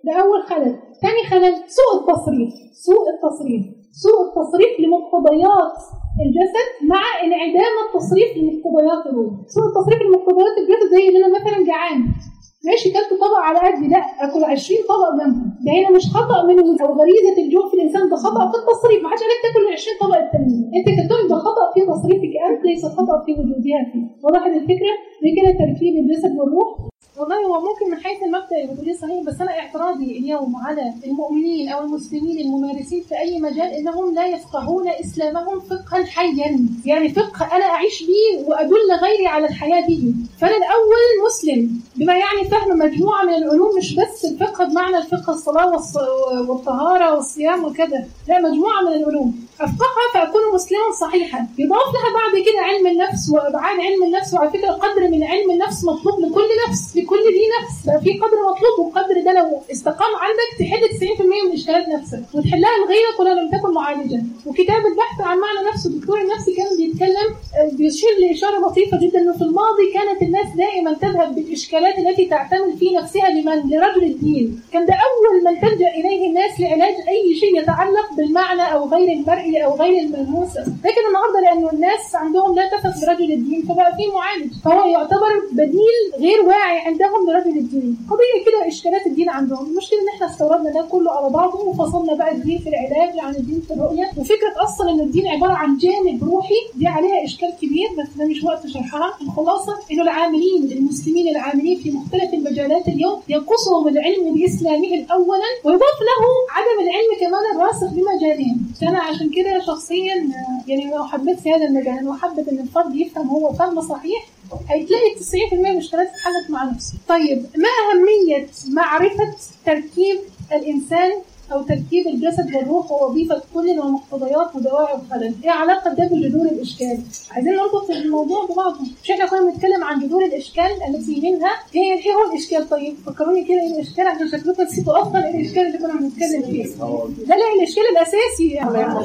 Speaker 1: ده اول خلل ثاني خلل سوء التصريف سوء التصريف سوء التصريف لمقتضيات الجسد مع انعدام التصريف لمقتضيات الروح سوء التصريف لمقتضيات الجسد زي ان انا مثلا جعان ماشي كلت طبق على قدي لا اكل 20 طبق جنبه ده هنا مش خطا من او غريزه الجوع في الانسان ده خطا في التصريف ما حدش قال لك تاكل ال 20 طبق التانيين انت كتبت ده خطا في تصريفك انت ليس خطا في وجودها فيه وضحت الفكره دي كده تركيب الجسد والروح والله هو ممكن من حيث المبدا اللي بتقوليه صحيح بس انا اعتراضي اليوم على المؤمنين او المسلمين الممارسين في اي مجال انهم لا يفقهون اسلامهم فقها حيا يعني فقه انا اعيش به وادل غيري على الحياه به فانا الاول مسلم بما يعني فهم مجموعه من العلوم مش بس الفقه بمعنى الفقه الصلاه والص- والطهاره والصيام وكذا لا مجموعه من العلوم افقهها فاكون مسلما صحيحا يضاف لها بعد كده علم النفس وابعاد علم النفس وعلى فكره قدر من علم النفس مطلوب لكل نفس لكل دي نفس بقى في قدر مطلوب والقدر ده لو استقام عندك تحل 90% من اشكالات نفسك وتحلها لغيرك ولو لم تكن معالجا وكتاب البحث عن معنى نفسه الدكتور النفسي كان بيتكلم آه، بيشير لاشاره لطيفه جدا انه في الماضي كانت الناس دائما تذهب بالاشكالات التي تعتمد في نفسها لمن لرجل الدين كان ده اول من تلجا اليه الناس لعلاج اي شيء يتعلق بالمعنى او غير المرئي او غير الملموس لكن النهارده لانه الناس عندهم لا تثق برجل الدين فبقى في معالج فهو يعتبر بديل غير واعي عندهم لرجل الدين قضيه كده اشكالات الدين عندهم المشكله ان احنا استوردنا ده كله على بعضه وفصلنا بقى الدين في العلاج عن الدين في الرؤيه وفكره اصلا ان الدين عباره عن جانب روحي دي عليها اشكال كبير بس ده مش وقت شرحها الخلاصه انه العاملين المسلمين العاملين في مختلف المجالات اليوم ينقصهم العلم باسلامهم اولا ويضاف له عدم العلم كمان الراسخ بمجالهم فانا عشان كده شخصيا آه، يعني لو حبيت في هذا المجال وحبت ان الفرد يفهم هو فهم صحيح هتلاقي 90% من المشكلات اتحلت مع نفسه. طيب ما أهمية معرفة تركيب الإنسان أو تركيب الجسد والروح ووظيفة كل ومقتضيات ودواعي الخلل؟ إيه علاقة ده بجذور الإشكال؟ عايزين نربط الموضوع ببعضه، مش إحنا كنا بنتكلم عن جذور الإشكال التي منها إيه إيه هو الإشكال طيب؟ فكروني كده إيه الإشكال عشان شكلكم نسيتوا أصلا إيه الإشكال اللي كنا بنتكلم فيه. ده لا الإشكال الأساسي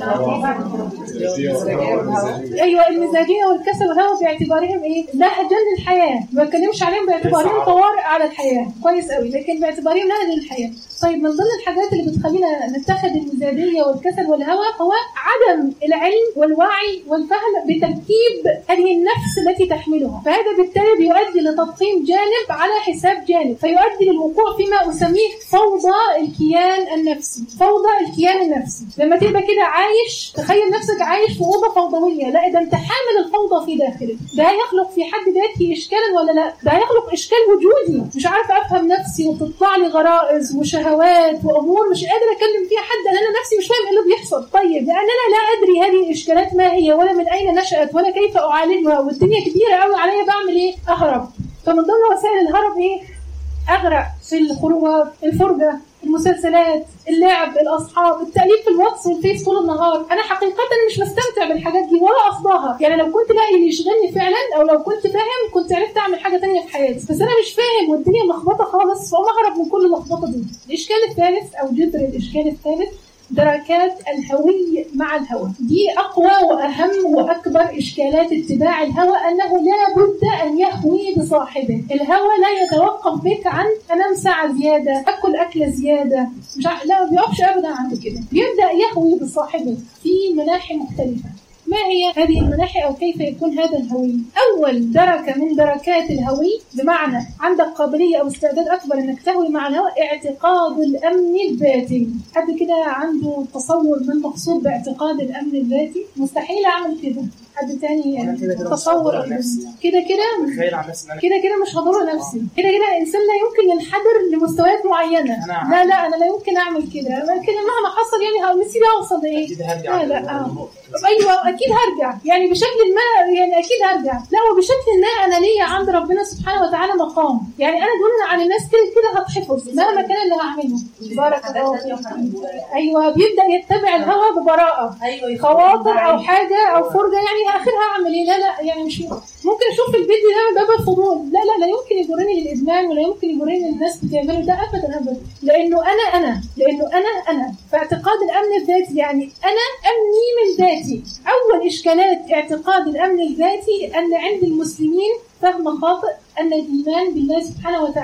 Speaker 1: ايوه المزاجيه والكسل والهوى باعتبارهم ايه؟ نهجا للحياه، ما بتكلمش عليهم باعتبارهم طوارئ على الحياه، كويس قوي، لكن باعتبارهم نهج للحياه. طيب من ضمن الحاجات اللي بتخلينا نتخذ المزاجيه والكسل والهوى هو عدم العلم والوعي والفهم بتركيب هذه النفس التي تحملها، فهذا بالتالي بيؤدي لتضخيم جانب على حساب جانب، فيؤدي للوقوع فيما اسميه فوضى الكيان النفسي، فوضى الكيان النفسي، لما تبقى كده عايش تخيل نفسك عايش في اوضه فوضويه، لا ده انت حامل الفوضى في داخلك، ده هيخلق في حد ذاته اشكالا ولا لا؟ ده هيخلق اشكال وجودي، مش عارفه افهم نفسي وتطلع لي غرائز وشهوات وامور مش قادره اكلم فيها حد لان انا نفسي مش فاهم ايه اللي بيحصل، طيب لان انا لا ادري هذه الاشكالات ما هي ولا من اين نشات ولا كيف اعالجها والدنيا كبيره قوي عليا بعمل ايه؟ اهرب، فمن ضمن وسائل الهرب ايه؟ اغرق في الخروجات الفرجه المسلسلات اللعب الاصحاب التاليف في الواتس والفيس طول النهار انا حقيقه مش بستمتع بالحاجات دي ولا قصدها يعني لو كنت لاقي اللي يشغلني فعلا او لو كنت فاهم كنت عرفت اعمل حاجه تانية في حياتي بس انا مش فاهم والدنيا ملخبطه خالص فاقوم اهرب من كل اللخبطه دي الاشكال الثالث او جذر الاشكال الثالث دركات الهوي مع الهوى دي أقوى وأهم وأكبر إشكالات اتباع الهوى أنه لا بد أن يهوي بصاحبه الهوى لا يتوقف بك عن أنام ساعة زيادة أكل أكلة زيادة مش ع... لا ما بيقفش أبدا عند كده بيبدأ يهوي بصاحبه في مناحي مختلفة ما هي هذه المناحي أو كيف يكون هذا الهوي؟ أول دركة من دركات الهوي بمعنى عندك قابلية أو استعداد أكبر أنك تهوي مع الهوى اعتقاد الأمن الذاتي حد كده عنده تصور من مقصود باعتقاد الأمن الذاتي مستحيل أعمل كده حد تاني
Speaker 2: أنا كده كده
Speaker 1: تصور
Speaker 2: مش هضر نفسي.
Speaker 1: كده كده
Speaker 2: تخيل على نفسي ان انا
Speaker 1: كده كده مش هضر نفسي كده كده الانسان لا يمكن ينحدر لمستويات معينه
Speaker 2: أنا
Speaker 1: لا لا انا لا يمكن اعمل كده كده مهما حصل يعني هنسيب اوصل لايه
Speaker 2: اكيد هرجع
Speaker 1: لا لا آه. ايوه اكيد هرجع يعني بشكل ما يعني اكيد هرجع لا وبشكل ما انا ليا عند ربنا سبحانه وتعالى مقام يعني انا دون عن الناس كده كده هتحفظ مهما كان اللي هعمله بارك الله فيك ايوه بيبدا يتبع الهوى ببراءه
Speaker 3: ايوه
Speaker 1: خواطر او حاجه او فرجه يعني اخرها اعمل ايه لا لا يعني مش ممكن اشوف الفيديو ده من باب الفضول لا لا لا يمكن يجرني للادمان ولا يمكن يجرني للناس بتعمله ده ابدا ابدا لانه انا انا لانه انا انا فاعتقاد الامن الذاتي يعني انا امني من ذاتي اول اشكالات اعتقاد الامن الذاتي ان عند المسلمين فهم خاطئ ان الايمان بالله سبحانه وتعالى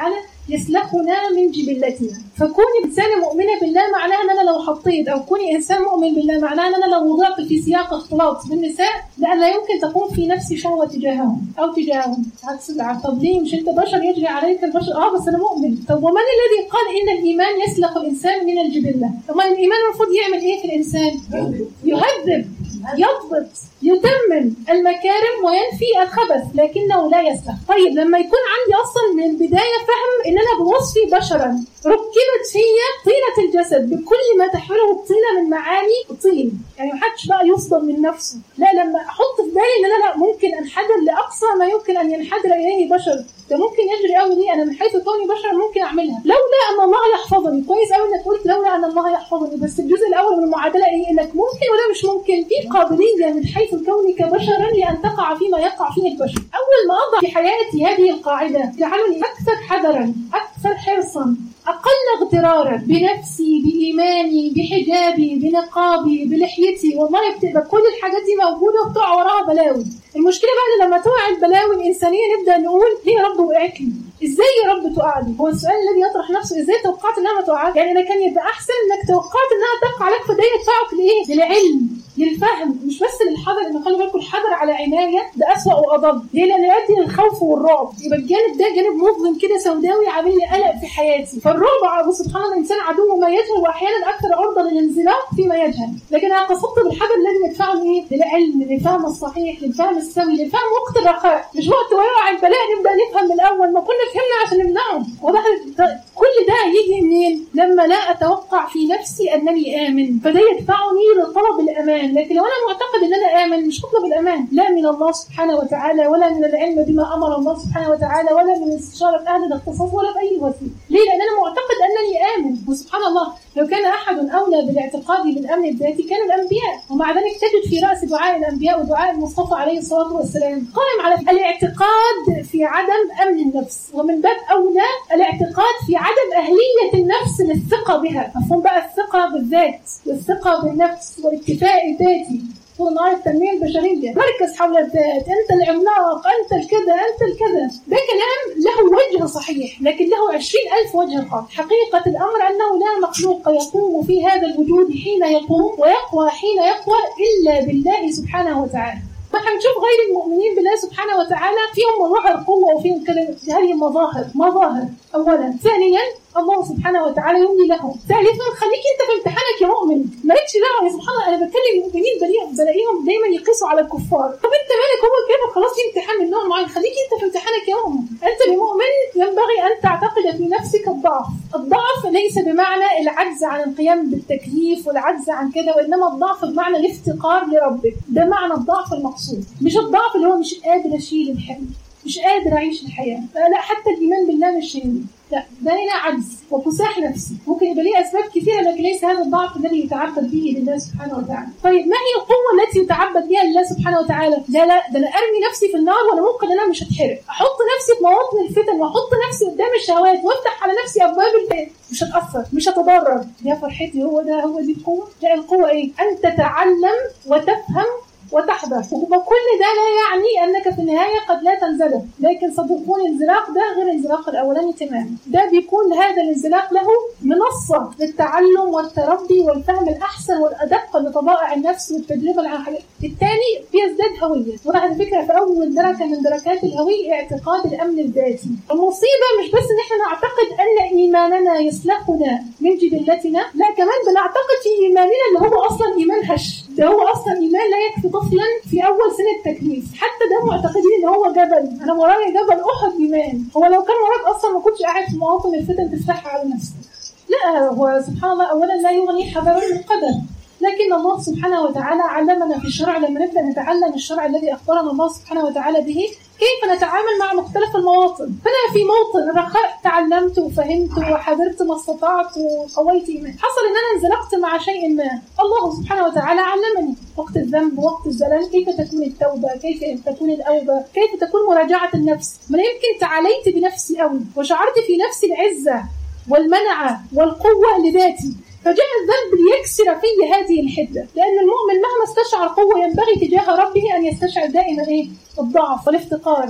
Speaker 1: يسلخنا من جبلتنا فكوني إنسانة مؤمنة بالله معناها أن أنا لو حطيت أو كوني إنسان مؤمن بالله معناها أن أنا لو وضعت في سياق اختلاط بالنساء لأن لا يمكن تقوم في نفسي شهوة تجاههم أو تجاههم عكس العكس طب ليه مش أنت بشر يجري عليك البشر أه بس أنا مؤمن طب ومن الذي قال إن الإيمان يسلخ الإنسان من الجبلة طب ما الإيمان المفروض يعمل إيه في الإنسان يهذب يضبط يتمم المكارم وينفي الخبث لكنه لا يسلخ طيب لما يكون عندي اصلا من البدايه فهم ان انا بوصفي بشرا ركبت فيا طينه الجسد بكل ما تحمله الطينه من معاني طين يعني محدش بقى يصدم من نفسه لا لما احط في بالي ان انا لا ممكن انحدر لاقصى ما يمكن ان ينحدر اليه بشر ده ممكن يجري قوي دي انا من حيث كوني بشر ممكن اعملها لولا ان الله يحفظني كويس قوي انك قلت لولا ان الله يحفظني بس الجزء الاول من المعادله ايه انك ممكن ولا مش ممكن في قابليه من حيث كونك بشرا لان تقع فيما يقع فيه البشر اول ما اضع في حياتي هذه القاعده جعلني اكثر حذرا اكثر حرصا أقل اغترارا بنفسي بإيماني بحجابي بنقابي بلحيتي والله بتبقى كل الحاجات دي موجودة وبتقع وراها بلاوي المشكلة بقى إن لما تقع البلاوي الإنسانية نبدأ نقول ليه يا رب وقعت لي؟ ازاي يا رب تقع لي؟ هو السؤال الذي يطرح نفسه ازاي توقعت انها ما تقعش؟ يعني انا كان يبقى احسن انك توقعت انها تقع لك فده يدفعك لايه؟ للعلم للفهم مش بس للحذر انه خلي بالكم الحذر على عنايه ده اسوء واضل ليه؟ لانه يؤدي للخوف والرعب يبقى الجانب ده جانب مظلم كده سوداوي عامل لي قلق في حياتي فالرعب سبحان الله الانسان عدو ما يجهل واحيانا اكثر عرضه للانزلاق فيما يجهل لكن انا قصدت بالحذر الذي يدفعه لايه؟ للعلم للفهم الصحيح للفهم السوي للفهم وقت الرخاء مش وقت ويقع البلاء نبدا نفهم من الاول ما كنا فهمنا عشان نمنعه واضح كل ده يجي منين؟ لما لا اتوقع في نفسي انني امن فده يدفعني لطلب الامان لكن لو انا معتقد ان انا امن مش هطلب الامان لا من الله سبحانه وتعالى ولا من العلم بما امر الله سبحانه وتعالى ولا من استشاره اهل الاختصاص ولا باي وسيله ليه؟ لان انا معتقد انني امن وسبحان الله لو كان احد اولى بالاعتقاد بالامن الذاتي كانوا الانبياء ومع ذلك تجد في راس دعاء الانبياء ودعاء المصطفى عليه الصلاه والسلام قائم على الاعتقاد في عدم امن النفس ومن باب اولى الاعتقاد في عدم اهليه النفس للثقه بها مفهوم بقى الثقه بالذات والثقه بالنفس والاكتفاء الذاتي طول نهار التنمية البشرية مركز حول الذات أنت العملاق أنت الكذا أنت الكذا ده كلام له وجه صحيح لكن له عشرين ألف وجه خاطئ حقيقة الأمر أنه لا مخلوق يقوم في هذا الوجود حين يقوم ويقوى حين يقوى إلا بالله سبحانه وتعالى فهنشوف غير المؤمنين بالله سبحانه وتعالى فيهم مظاهر قوة وفيهم كلمة هذه مظاهر مظاهر أولا ثانيا الله سبحانه وتعالى يملي لهم ثالثا خليك انت في امتحانك يا مؤمن مالكش دعوه يا سبحان الله انا بتكلم المؤمنين بلاقيهم دايما يقيسوا على الكفار طب انت مالك هو كده خلاص في امتحان من نوع معين خليك انت في امتحانك يا مؤمن انت بمؤمن ينبغي ان تعتقد في نفسك الضعف الضعف ليس بمعنى العجز عن القيام بالتكليف والعجز عن كده وانما الضعف بمعنى الافتقار لربك ده معنى الضعف المقصود مش الضعف اللي هو مش قادر اشيل الحمل مش قادر اعيش الحياه لا حتى الايمان بالله مش هيني لا ده هنا عجز وكساح نفسي ممكن يبقى ليه اسباب كثيره لكن ليس هذا الضعف الذي يتعبد به لله سبحانه وتعالى طيب ما هي القوه التي يتعبد بها لله سبحانه وتعالى لا لا ده انا ارمي نفسي في النار وانا ممكن انا مش هتحرق احط نفسي في مواطن الفتن واحط نفسي قدام الشهوات وافتح على نفسي ابواب البيت مش هتاثر مش هتضرر يا فرحتي هو ده هو دي القوه لا القوه ايه ان تتعلم وتفهم وتحذر وكل ده لا يعني انك في النهايه قد لا تنزلق لكن صدقوني الانزلاق ده غير الانزلاق الاولاني تماما ده بيكون هذا الانزلاق له منصه للتعلم والتربي والفهم الاحسن والادق لطبائع النفس والتجربه العقليه الثاني بيزداد هويه وراح الفكره في اول درجه من دركات الهويه اعتقاد الامن الذاتي المصيبه مش بس ان احنا نعتقد ان ايماننا يسلخنا من جبلتنا لا كمان بنعتقد في ايماننا اللي هو اصلا ايمان هش ده هو اصلا ايمان لا يكفي طفلا في اول سنه تكليف حتى ده معتقدين ان هو جبل انا ورايا جبل احد ايمان هو لو كان وراك اصلا ما كنتش قاعد في مواطن الفتن تفتحها على نفسك لا هو سبحان الله اولا لا يغني حذر من قدر لكن الله سبحانه وتعالى علمنا في الشرع لما نبدا نتعلم الشرع الذي اخبرنا الله سبحانه وتعالى به كيف نتعامل مع مختلف المواطن فانا في موطن الرخاء تعلمت وفهمت وحذرت ما استطعت وقويت ايماني حصل ان انا انزلقت مع شيء ما الله سبحانه وتعالى علمني وقت الذنب وقت الزلال كيف تكون التوبه كيف تكون الاوبه كيف تكون مراجعه النفس ما يمكن تعاليت بنفسي قوي وشعرت في نفسي العزه والمنعه والقوه لذاتي فجاء الذنب ليكسر في هذه الحده لان المؤمن مهما استشعر قوه ينبغي تجاه ربه ان يستشعر دائما ايه الضعف والافتقار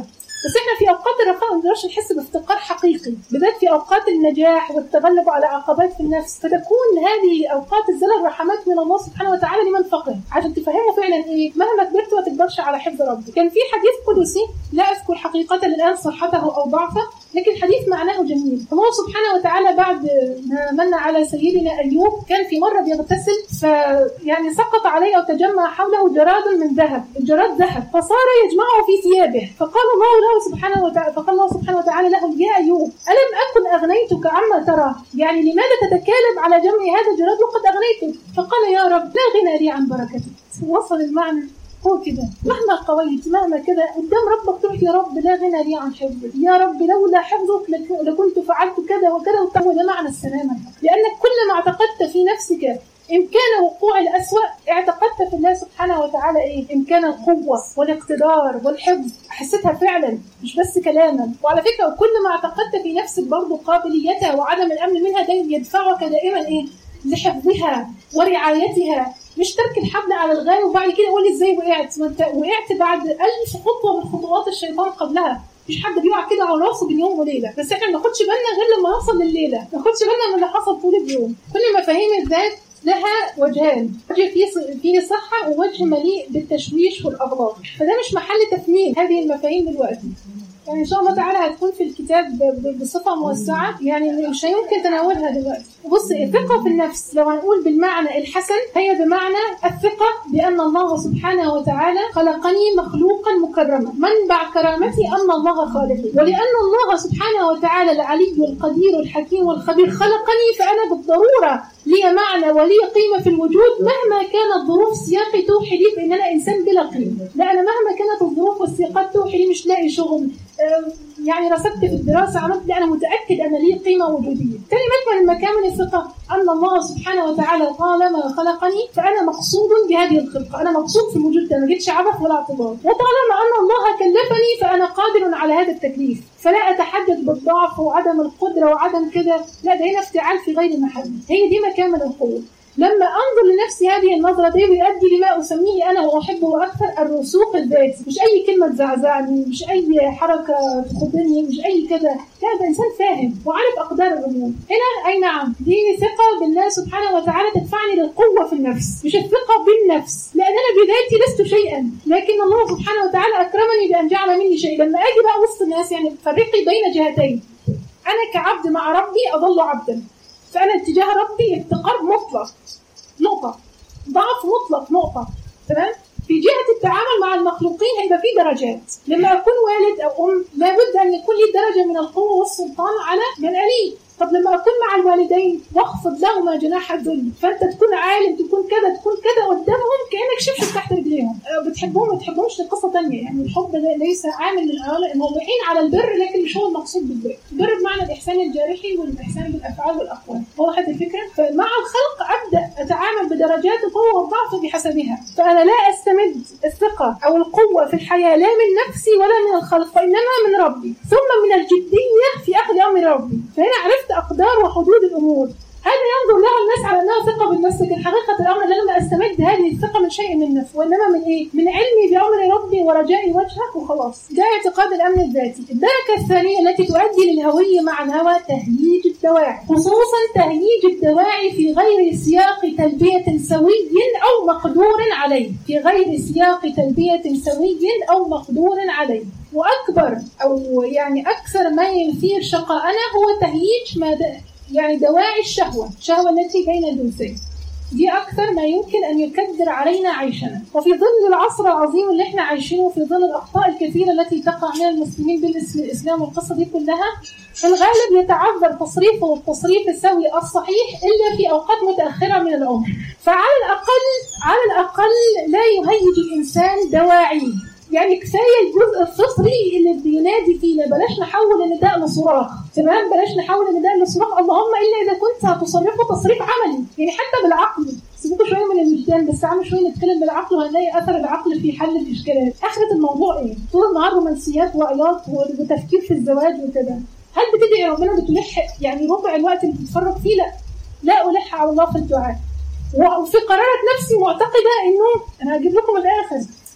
Speaker 1: بس احنا في اوقات الرخاء ما نقدرش نحس بافتقار حقيقي بالذات في اوقات النجاح والتغلب على عقبات في النفس فتكون هذه اوقات الزلل رحمات من الله سبحانه وتعالى لمن فقه عشان تفهموا فعلا ايه مهما كبرت ما تقدرش على حفظ ربي كان في حديث قدسي لا اذكر حقيقه الان صحته او ضعفه لكن الحديث معناه جميل الله سبحانه وتعالى بعد ما من على سيدنا ايوب كان في مره بيغتسل ف يعني سقط عليه وتجمع حوله جراد من ذهب الجراد ذهب فصار يجمعه في ثيابه فقال الله له سبحانه وتعالى فقال الله سبحانه وتعالى له يا ايوب الم اكن اغنيتك عما ترى يعني لماذا تتكالب على جمع هذا الجراد وقد اغنيتك فقال يا رب لا غنى لي عن بركتك وصل المعنى هو كده مهما قويت مهما كده قدام ربك تروح يا رب لا غنى لي عن حفظك يا رب لولا حفظك لك- لكنت فعلت كذا وكذا هو ده معنى السلامة لأنك كلما اعتقدت في نفسك إمكان وقوع الأسوأ اعتقدت في الله سبحانه وتعالى إيه؟ إمكان القوة والاقتدار والحفظ حسيتها فعلا مش بس كلاما وعلى فكرة وكل ما اعتقدت في نفسك برضه قابليتها وعدم الأمن منها ده يدفعك دائما إيه؟ لحفظها ورعايتها مش ترك الحبل على الغاية وبعد كده قول لي ازاي وقعت ما انت وقعت بعد ألف خطوة من خطوات الشيطان قبلها مفيش حد بيقع كده على راسه بين يوم وليله بس احنا ما ناخدش بالنا غير لما نوصل لليله ما ناخدش بالنا من اللي حصل طول اليوم كل مفاهيم الذات لها وجهان وجه فيه فيه صحه ووجه مليء بالتشويش والاغلاط فده مش محل تفنين هذه المفاهيم دلوقتي يعني ان شاء الله تعالى هتكون في الكتاب ب- ب- بصفه موسعه يعني مش هيمكن تناولها دلوقتي بص الثقه في النفس لو هنقول بالمعنى الحسن هي بمعنى الثقه بان الله سبحانه وتعالى خلقني مخلوقا مكرما منبع كرامتي ان الله خالقي ولان الله سبحانه وتعالى العلي القدير الحكيم والخبير خلقني فانا بالضروره لي معنى ولي قيمه في الوجود مهما كانت ظروف سياقي توحي لي بان انا انسان بلا قيمه لا انا مهما كانت الظروف والسياقات توحي لي مش لاقي شغل آه، يعني رسبت في الدراسه عملت لا انا متاكد ان لي قيمه وجوديه. ثاني مكمن من مكامن الثقه ان الله سبحانه وتعالى طالما خلقني فانا مقصود بهذه الخلقه، انا مقصود في الوجود ده ما جيتش عبث ولا اعتبار، وطالما ان الله كلفني فانا قادر على هذا التكليف، فلا اتحدث بالضعف وعدم القدره وعدم كده، لا ده هنا افتعال في غير محله، هي دي مكامن القوه. لما انظر لنفسي هذه النظره دي بيؤدي لما اسميه انا واحبه اكثر الرسوخ الذاتي مش اي كلمه تزعزعني مش اي حركه تخضني مش اي كذا لا ده انسان فاهم وعارف اقدار الامور هنا اي نعم دي ثقه بالله سبحانه وتعالى تدفعني للقوه في النفس مش الثقه بالنفس لان انا بذاتي لست شيئا لكن الله سبحانه وتعالى اكرمني بان جعل مني شيء لما اجي بقى وسط الناس يعني فرقي بين جهتين انا كعبد مع ربي اظل عبدا فانا اتجاه ربي افتقار مطلق نقطه ضعف مطلق نقطه تمام في جهة التعامل مع المخلوقين هيبقى في درجات لما أكون والد أو أم لابد أن يكون لي درجة من القوة والسلطان على من أليه طب لما أكون مع الوالدين واخفض لهما جناح الذل فأنت تكون عالم تكون كذا تكون كذا قدامهم كأنك شبشب تحت رجليهم أه، بتحبهم ما تحبهمش دي قصة تانية يعني الحب ده ليس عامل للأغلب موضوعين على البر لكن مش هو المقصود بالبر البر بمعنى الإحسان الجارحي والإحسان بالأفعال والأقوال وضحت الفكرة فمع الخلق أبدأ أتعامل بدرجات القوة والضعف بحسبها فأنا لا أستمد الثقة أو القوة في الحياة لا من نفسي ولا من الخلق وإنما من ربي ثم من الجدية في أخذ أمر ربي فهنا عرفت أقدار وحدود الأمور هذا ينظر لها الناس على انها ثقه بالنفس لكن حقيقه الامر ان انا ما استمد هذه الثقه من شيء من نفسي وانما من ايه؟ من علمي بامر ربي ورجائي وجهك وخلاص ده اعتقاد الامن الذاتي الدرجه الثانيه التي تؤدي للهويه مع الهوى تهييج الدواعي خصوصا تهييج الدواعي في غير سياق تلبيه سوي او مقدور عليه في غير سياق تلبيه سوي او مقدور عليه واكبر او يعني اكثر ما يثير شقاءنا هو تهييج ما د- يعني دواعي الشهوه الشهوه التي بين الجنسين دي أكثر ما يمكن أن يكدر علينا عيشنا وفي ظل العصر العظيم اللي احنا عايشينه وفي ظل الأخطاء الكثيرة التي تقع من المسلمين بالاسم الإسلام والقصة دي كلها في الغالب يتعذر تصريفه والتصريف السوي الصحيح إلا في أوقات متأخرة من العمر فعلى الأقل على الأقل لا يهيج الإنسان دواعيه يعني كفايه الجزء الفطري اللي بينادي فينا بلاش نحول النداء لصراخ تمام بلاش نحول النداء لصراخ اللهم الا اذا كنت هتصرفه تصريف عملي يعني حتى بالعقل سيبوكوا شويه من الوجدان بس تعالوا شويه نتكلم بالعقل وهنلاقي اثر العقل في حل الاشكالات اخره الموضوع ايه طول النهار رومانسيات وعياط وتفكير في الزواج وكده هل بتدعي ربنا بتلح يعني ربع الوقت اللي بتتفرج فيه لا لا الح على الله في الدعاء وفي قرارة نفسي معتقده انه انا هجيب لكم الاخر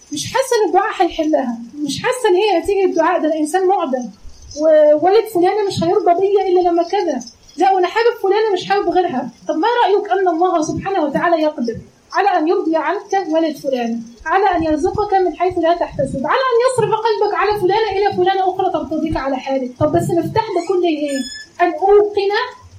Speaker 1: مش حاسه ان الدعاء هيحلها مش حاسه ان هي هتيجي الدعاء ده انا انسان معدم ووالد فلانه مش هيرضى بيا الا لما كذا لا وانا حابب فلانه مش حابب غيرها طب ما رايك ان الله سبحانه وتعالى يقدر على ان يرضي عنك ولد فلان على ان يرزقك من حيث لا تحتسب على ان يصرف قلبك على فلانه الى فلانه اخرى ترتضيك على حالك طب بس مفتاح ده كله ايه ان اوقن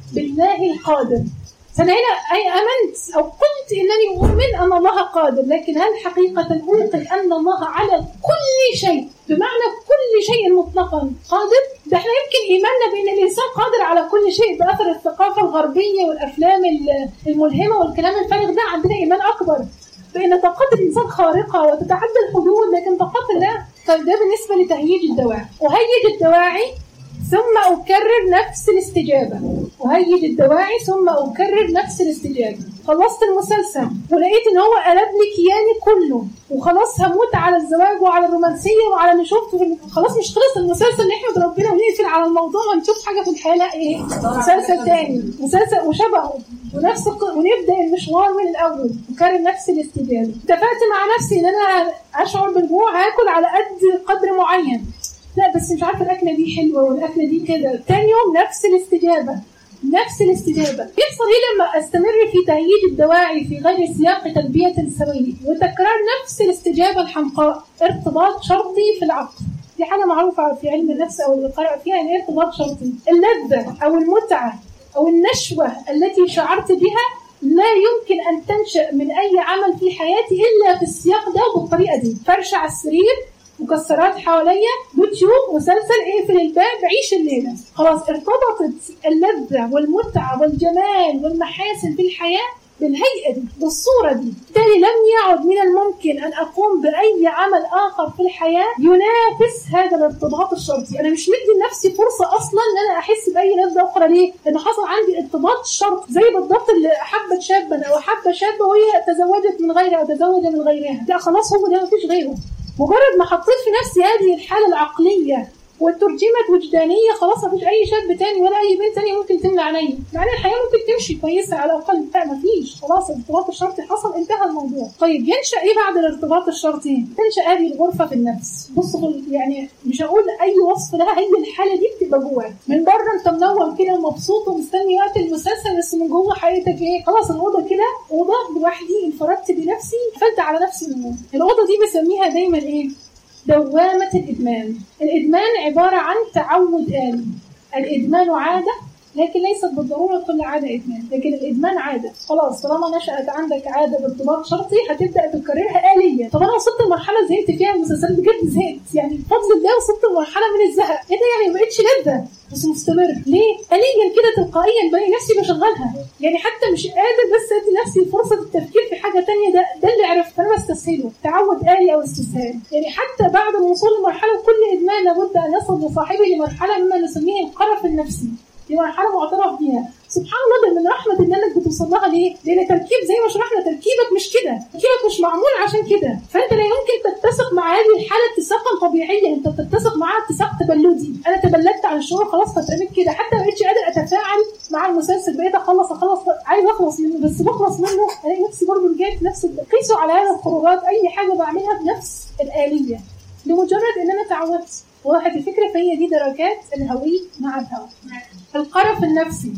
Speaker 1: بالله القادر فأنا هنا أي آمنت أو قلت إنني أؤمن أن الله قادر لكن هل حقيقة أوقن أن الله على كل شيء بمعنى كل شيء مطلقا قادر ده احنا يمكن إيماننا بأن الإنسان قادر على كل شيء بأثر الثقافة الغربية والأفلام الملهمة والكلام الفارغ ده عندنا إيمان أكبر بأن طاقات الإنسان خارقة وتتعدى الحدود لكن طاقات الله طيب ده بالنسبة لتهييج الدواعي وهيج الدواعي ثم أكرر نفس الاستجابة وهيج الدواعي ثم أكرر نفس الاستجابة خلصت المسلسل ولقيت ان هو قلب لي كياني كله وخلاص هموت على الزواج وعلى الرومانسيه وعلى اللي شفته في خلاص مش خلص المسلسل نحمد ربنا ونقفل على الموضوع ونشوف حاجه في الحياه لا ايه مسلسل تاني مسلسل وشبهه ونفس ونبدا المشوار من الاول وكرر نفس الاستجابه اتفقت مع نفسي ان انا اشعر بالجوع هاكل على قد قدر معين لا بس مش عارفه الاكله دي حلوه والاكله دي كده تاني يوم نفس الاستجابه نفس الاستجابة يحصل ايه لما استمر في تهييج الدواعي في غير سياق تلبية سوية وتكرار نفس الاستجابة الحمقاء ارتباط شرطي في العقل دي حاجة معروفة في علم النفس أو اللي قرأ فيها يعني ارتباط شرطي اللذة أو المتعة أو النشوة التي شعرت بها لا يمكن أن تنشأ من أي عمل في حياتي إلا في السياق ده وبالطريقة دي فرش على السرير مكسرات حواليا يوتيوب مسلسل اقفل الباب عيش الليله خلاص ارتبطت اللذه والمتعه والجمال والمحاسن في الحياه بالهيئه دي بالصوره دي بالتالي لم يعد من الممكن ان اقوم باي عمل اخر في الحياه ينافس هذا الارتباط الشرطي انا مش مدي لنفسي فرصه اصلا ان انا احس باي لذه اخرى ليه لان حصل عندي ارتباط شرطي زي بالضبط اللي احبت شابا او احب شابه وهي تزوجت من غيرها او تزوج من غيرها لا خلاص هو ده مفيش غيره مجرد ما حطيت في نفسي هذه الحالة العقلية وترجمت وجدانية خلاص مفيش أي شاب تاني ولا أي بنت تانية ممكن تملى عينيا مع إن الحياة ممكن تمشي كويسة على الأقل لا مفيش خلاص الارتباط الشرطي حصل انتهى الموضوع طيب ينشأ إيه بعد الارتباط الشرطي؟ تنشأ هذه الغرفة في النفس بص يعني مش هقول أي وصف لها هي الحالة دي بتبقى جواك من بره أنت منور كده ومبسوط ومستني وقت المسلسل بس من جوه حياتك إيه؟ خلاص الأوضة كده أوضة لوحدي انفردت بنفسي قفلت على نفسي النور الأوضة دي بسميها دايما إيه؟ دوامة الإدمان الإدمان عبارة عن تعود آلي الإدمان عادة لكن ليست بالضرورة كل عادة إدمان لكن الإدمان عادة خلاص طالما نشأت عندك عادة بارتباط شرطي هتبدأ تكررها آليا طب أنا وصلت لمرحلة زهقت فيها المسلسلات بجد زهقت يعني بفضل الله وصلت لمرحلة من الزهق إيه ده يعني ما بقتش لذة بس مستمر ليه؟ آليا كده تلقائيا بلاقي نفسي بشغلها يعني حتى مش قادر بس ادي نفسي فرصة التفكير في حاجة تانية ده ده اللي عرفت أنا بستسهله تعود آلي أو استسهال يعني حتى بعد الوصول لمرحلة كل إدمان لابد أن يصل لصاحبه لمرحلة مما نسميه القرف النفسي دي مرحله معترف بيها سبحان الله ده من رحمه الله انك بتوصل لها ليه؟ لان تركيب زي ما شرحنا تركيبك مش كده، تركيبك مش معمول عشان كده، فانت لا يمكن تتسق مع هذه الحاله اتساقا طبيعيا، انت بتتسق معاها اتساق تبلدي، انا تبلدت عن الشعور خلاص فترميت كده، حتى ما بقتش قادر اتفاعل مع المسلسل بقيت اخلص اخلص عايز اخلص منه بس بخلص منه الاقي نفسي برضه رجعت نفس قيسوا على هذا الخروجات اي حاجه بعملها بنفس الاليه لمجرد ان انا تعودت واحد الفكره فهي دي درجات الهوي مع الهوى القرف النفسي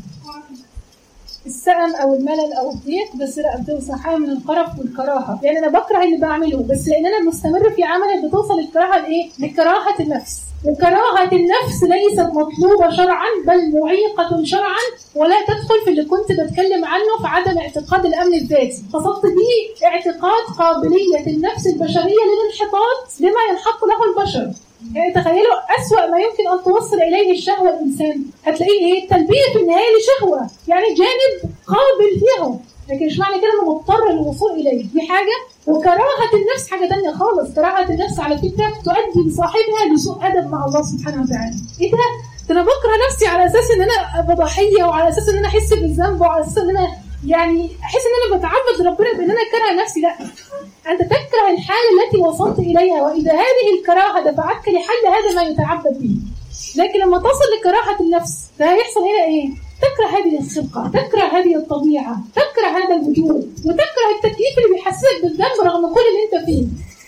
Speaker 1: السأم او الملل او الضيق بس لا بتوصل حاجه من القرف والكراهه يعني انا بكره اللي بعمله بس لان انا مستمر في عملي بتوصل الكراهه لايه؟ لكراهه النفس وكراهه النفس ليست مطلوبه شرعا بل معيقه شرعا ولا تدخل في اللي كنت بتكلم عنه في عدم اعتقاد الامن الذاتي قصدت به اعتقاد قابليه النفس البشريه للانحطاط لما ينحط له البشر يعني تخيلوا أسوأ ما يمكن أن توصل إليه الشهوة الإنسان هتلاقيه إيه؟ تلبية في النهاية لشهوة يعني جانب قابل فيه لكن مش معنى كده انه مضطر للوصول اليه دي حاجه وكراهه النفس حاجه ثانيه خالص كراهه النفس على فكره تؤدي بصاحبها لسوء ادب مع الله سبحانه وتعالى ايه ده؟ ده انا بكره نفسي على اساس ان انا ابقى ضحيه وعلى اساس ان انا احس بالذنب وعلى اساس ان انا يعني احس ان انا بتعبد ربنا بان انا اكره نفسي لا انت تكره الحاله التي وصلت اليها واذا هذه الكراهه دفعتك لحل هذا ما يتعبد به لكن لما تصل لكراهه النفس فهيحصل هنا ايه؟ تكره هذه الخلقه، تكره هذه الطبيعه، تكره هذا الوجود، وتكره التكليف اللي بيحسسك بالذنب رغم كل اللي انت فيه.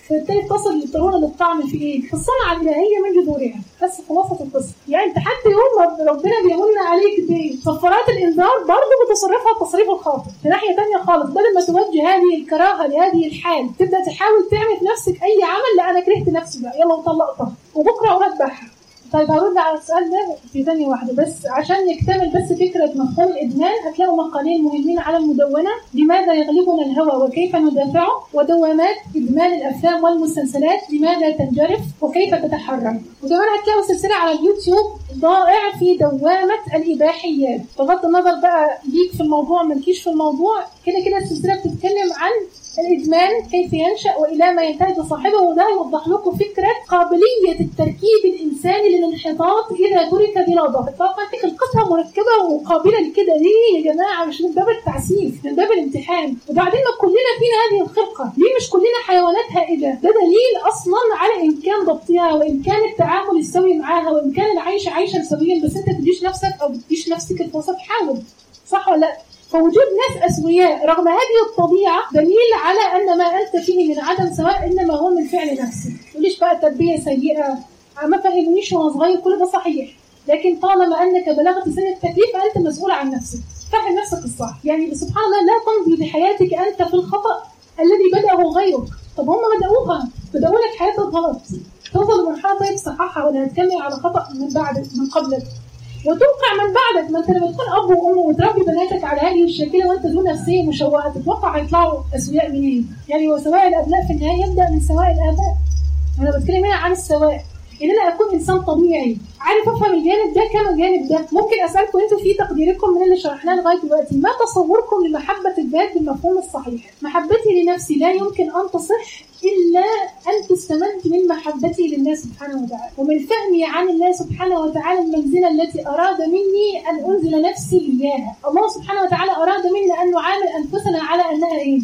Speaker 1: فبالتالي تصل يضطرون للطعن في ايه؟ في الصنعه الالهيه من جذورها بس خلاصه القصه يعني انت حتى يوم ما ربنا بيمن عليك بصفارات الانذار برضه بتصرفها التصريف الخاطئ في ناحيه ثانيه خالص بدل ما توجه هذه الكراهه لهذه الحال تبدا تحاول تعمل في نفسك اي عمل لا انا كرهت نفسي بقى يلا وطلقتها وبكره اذبحها طيب هرد على السؤال ده في ثانية واحدة بس عشان يكتمل بس فكرة مفهوم الإدمان هتلاقوا مقالين مهمين على المدونة لماذا يغلبنا الهوى وكيف ندافعه ودوامات إدمان الأفلام والمسلسلات لماذا تنجرف وكيف تتحرر وكمان هتلاقوا سلسلة على اليوتيوب ضائع في دوامة الإباحيات بغض النظر بقى ليك في الموضوع ملكيش في الموضوع كده كده السلسلة بتتكلم عن الإدمان كيف ينشأ وإلى ما ينتهي بصاحبه وده يوضح لكم فكرة قابلية التركيب الإنساني للانحطاط إذا ترك بلا ضبط طبعا خلقتها مركبة وقابلة لكده ليه يا جماعة مش من باب التعسيف من باب الامتحان وبعدين ما كلنا فينا هذه الخلقة ليه مش كلنا حيوانات هائجة ده دليل أصلا على إمكان ضبطها وإمكان التعامل السوي معاها وإمكان العيش عيشا سويا بس أنت تديش نفسك أو تديش نفسك الفرصة تحاول صح ولا لا؟ فوجود ناس أسوياء رغم هذه الطبيعة دليل على أن ما أنت فيه من عدم سواء إنما هو من فعل نفسك تقوليش بقى تربية سيئة ما فهمنيش وأنا صغير كل ده صحيح لكن طالما أنك بلغت سن التكليف فأنت مسؤول عن نفسك فهم نفسك الصح يعني سبحان الله لا تمضي بحياتك أنت في الخطأ الذي بدأه غيرك طب هم بدأوها بدأوا لك حياتك غلط توصل لمرحلة طيب صححها ولا هتكمل على خطأ من بعد من قبلك وتوقع من بعدك ما انت لما تكون اب وام وتربي بناتك على هذه الشكله وانت ذو نفسيه مشوهه تتوقع هيطلعوا اسوياء منين؟ يعني وسواء الابناء في النهايه يبدا من سواء الاباء. انا بتكلم هنا عن السواء ان انا اكون انسان طبيعي عارف افهم الجانب ده كم الجانب ده ممكن اسالكم انتوا في تقديركم من اللي شرحناه لغايه دلوقتي ما تصوركم لمحبه الذات بالمفهوم الصحيح محبتي لنفسي لا يمكن ان تصح الا ان تستمد من محبتي لله سبحانه وتعالى ومن فهمي عن الله سبحانه وتعالى المنزله التي اراد مني ان انزل نفسي اياها الله سبحانه وتعالى اراد منا ان نعامل انفسنا على انها ايه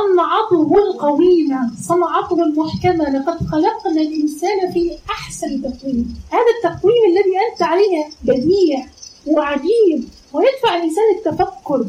Speaker 1: صنعته القويمه صنعته المحكمه لقد خلقنا الانسان في احسن تقويم هذا التقويم الذي انت عليه بديع وعجيب ويدفع الانسان التفكر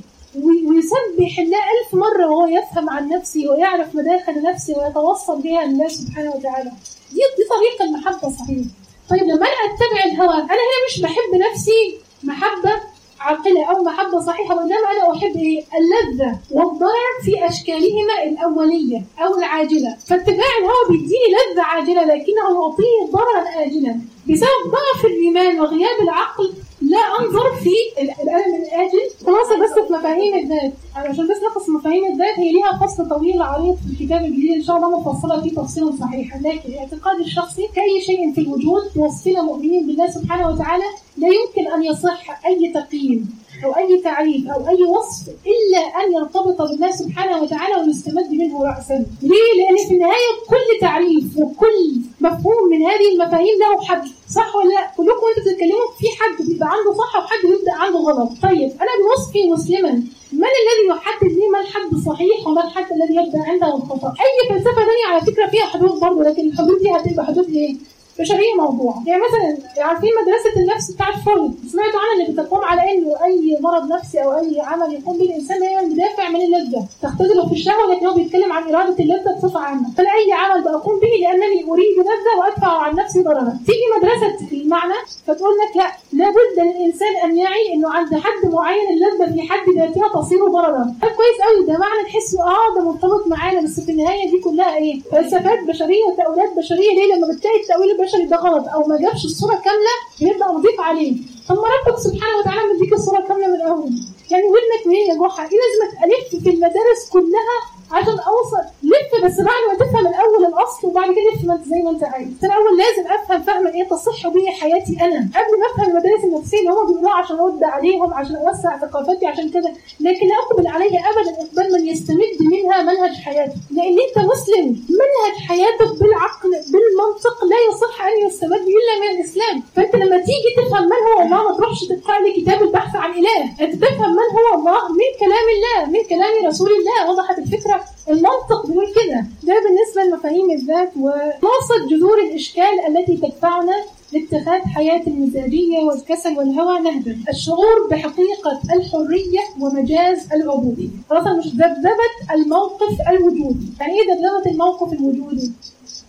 Speaker 1: ويسبح الله ألف مرة وهو يفهم عن نفسه ويعرف مداخل نفسه ويتوصل بها لله سبحانه وتعالى دي, دي طريقة المحبة صحيح طيب لما أنا أتبع الهوى أنا هنا مش بحب نفسي محبة عاقلة أو محبة صحيحة وإنما أنا أحب إيه؟ اللذة والضرر في أشكالهما الأولية أو العاجلة فاتباع الهوى بيديني لذة عاجلة لكنه يعطيني ضررا آجلا بسبب ضعف الإيمان وغياب العقل لا انظر في الالم الاجل خلاصه بس في مفاهيم الذات عشان بس نقص مفاهيم الذات هي ليها فصل طويل عريض في الكتاب الجديد ان شاء الله مفصله فيه تفصيلا صحيحا لكن الاعتقاد الشخصي كاي شيء في الوجود توصلنا مؤمنين بالله سبحانه وتعالى لا يمكن ان يصح اي تقييم او اي تعريف او اي وصف الا ان يرتبط بالله سبحانه وتعالى ويستمد منه راسا ليه لان في النهايه كل تعريف وكل مفهوم من هذه المفاهيم له حد صح ولا لا كلكم انتوا بتتكلموا في حد بيبقى عنده صح وحد بيبدا عنده غلط طيب انا بوصفي مسلما من الذي يحدد لي ما الحد الصحيح وما الحد الذي يبدا عنده الخطا اي فلسفه ثانيه على فكره فيها حدود برضه لكن الحدود دي هتبقى حدود ايه بشريه موضوع يعني مثلا عارفين مدرسه النفس بتاعت فرويد سمعتوا عنها اللي بتقوم على انه اي مرض نفسي او اي عمل يقوم به الانسان دايما بدافع من اللذه تختزله في الشهوه لكن هو بيتكلم عن اراده اللذه بصفه عامه فاي عمل بقوم به لانني اريد لذه وادفع عن نفسي ضررا تيجي مدرسه المعنى فتقول لك لا لابد للانسان ان يعي انه عند حد معين اللذه في حد ذاتها تصير ضررا طب كويس قوي ده معنى تحسه اه ده مرتبط معانا بس في النهايه دي كلها ايه فلسفات بشريه وتاويلات بشريه ليه لما بتلاقي التاويل البشري ده غلط او ما جابش الصوره كامله بيبدا نضيف عليه ثم ربك سبحانه وتعالى مديك الصوره كامله من الاول يعني ودنك منين يا جحا ايه لازم الف في المدارس كلها عشان اوصل لف بس بعد ما تفهم الاول الاصل وبعد كده لف ما انت زي ما انت عايز بس الاول لازم افهم فهما ايه تصح به حياتي انا قبل ما افهم المدارس النفسيه اللي هم بيقولوها عشان ارد عليهم عشان اوسع ثقافتي عشان كده لكن لا اقبل عليها ابدا اقبال من يستمد منها منهج حياتي لان انت مسلم منهج حياتك بالعقل بالمنطق لا يصح ان يستمد الا من الاسلام فانت لما تيجي تفهم من هو الله ما تروحش تقرا لي كتاب البحث عن اله انت تفهم من هو الله من كلام الله من كلام رسول الله وضحت الفكره المنطق بيقول كده ده بالنسبه لمفاهيم الذات وخلاصه جذور الاشكال التي تدفعنا لاتخاذ حياة المزاجية والكسل والهوى نهجا الشعور بحقيقة الحرية ومجاز العبودية خلاص مش ذبذبة الموقف الوجودي يعني ايه ذبذبة الموقف الوجودي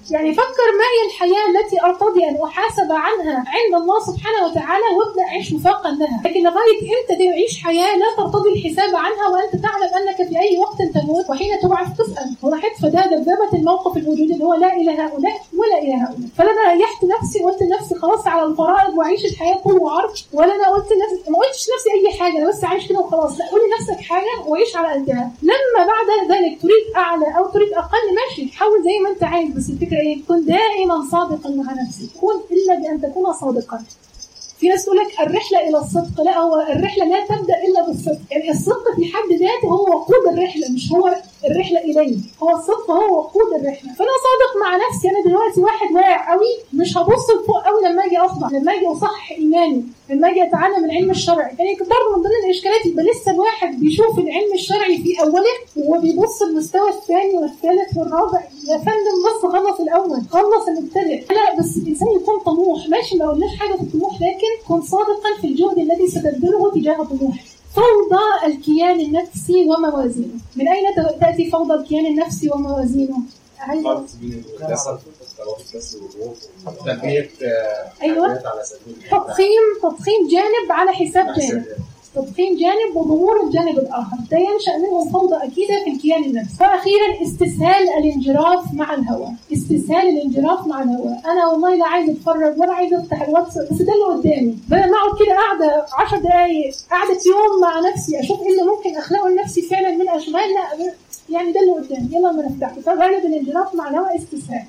Speaker 1: يعني فكر ما هي الحياة التي أرتضي أن أحاسب عنها عند الله سبحانه وتعالى وابدأ عيش وفاقا لها لكن لغاية إمتى تعيش حياة لا ترتضي الحساب عنها وأنت تعلم أنك في أي وقت تموت وحين تبعث تسأل وراحت فده دبابة الموقف الوجودي اللي هو لا إلى هؤلاء ولا إلى هؤلاء فأنا ريحت نفسي وقلت لنفسي خلاص على الفرائض وأعيش الحياة طول وعرض ولا أنا قلت لنفسي ما قلتش لنفسي أي حاجة أنا بس عايش كده وخلاص لا قولي لنفسك حاجة وعيش على قدها لما بعد ذلك تريد أعلى أو تريد أقل ماشي حاول زي ما أنت عايز بس الفكرة إيه كن دائما صادقا مع نفسك كن إلا بأن تكون صادقا في ناس تقول لك الرحلة إلى الصدق لا هو الرحلة لا تبدأ إلا بالصدق يعني الصدق في حد ذاته هو وقود الرحلة مش هو الرحلة إليه هو الصدق هو وقود الرحلة فأنا صادق مع نفسي أنا دلوقتي واحد واقع قوي مش هبص لفوق قوي لما أجي أطلع لما أجي أصحح إيماني لما أجي أتعلم العلم الشرعي يعني برضه من ضمن الإشكالات يبقى لسه الواحد بيشوف العلم الشرعي في أوله وبيبص المستوى الثاني والثالث والرابع يا فندم بص خلص الأول خلص المبتدئ لا بس الإنسان يكون طموح ماشي ما قلناش حاجة في الطموح لكن كن صادقا في الجهد الذي ستبذله تجاه طموحك فوضى الكيان النفسي وموازينه من أين تأتي فوضى الكيان النفسي وموازينه؟ هل-
Speaker 2: خلط بين الكسل طلبات الكسل والروح تنمية آه،
Speaker 1: أيوة.
Speaker 2: حاجات على سبيل
Speaker 1: تضخيم تضخيم جانب على حساب
Speaker 2: على
Speaker 1: جانب
Speaker 2: سبيل-
Speaker 1: تضخيم جانب وظهور الجانب الآخر ده ينشأ منه فوضى أكيدة في الكيان النفسي وأخيرا استسهال الانجراف مع الهوى استسهال الانجراف مع الهوى أنا والله لا عايز أتفرج ولا عايز أفتح الواتس بس ده اللي قدامي بدل ما أقعد كده قاعدة 10 دقايق قعدة يوم مع نفسي أشوف إيه اللي ممكن أخلقه لنفسي فعلا من أشغال لا يعني ده اللي قدامي يلا ما نفتحه فغالبا الانجراف مع الهوى استسهال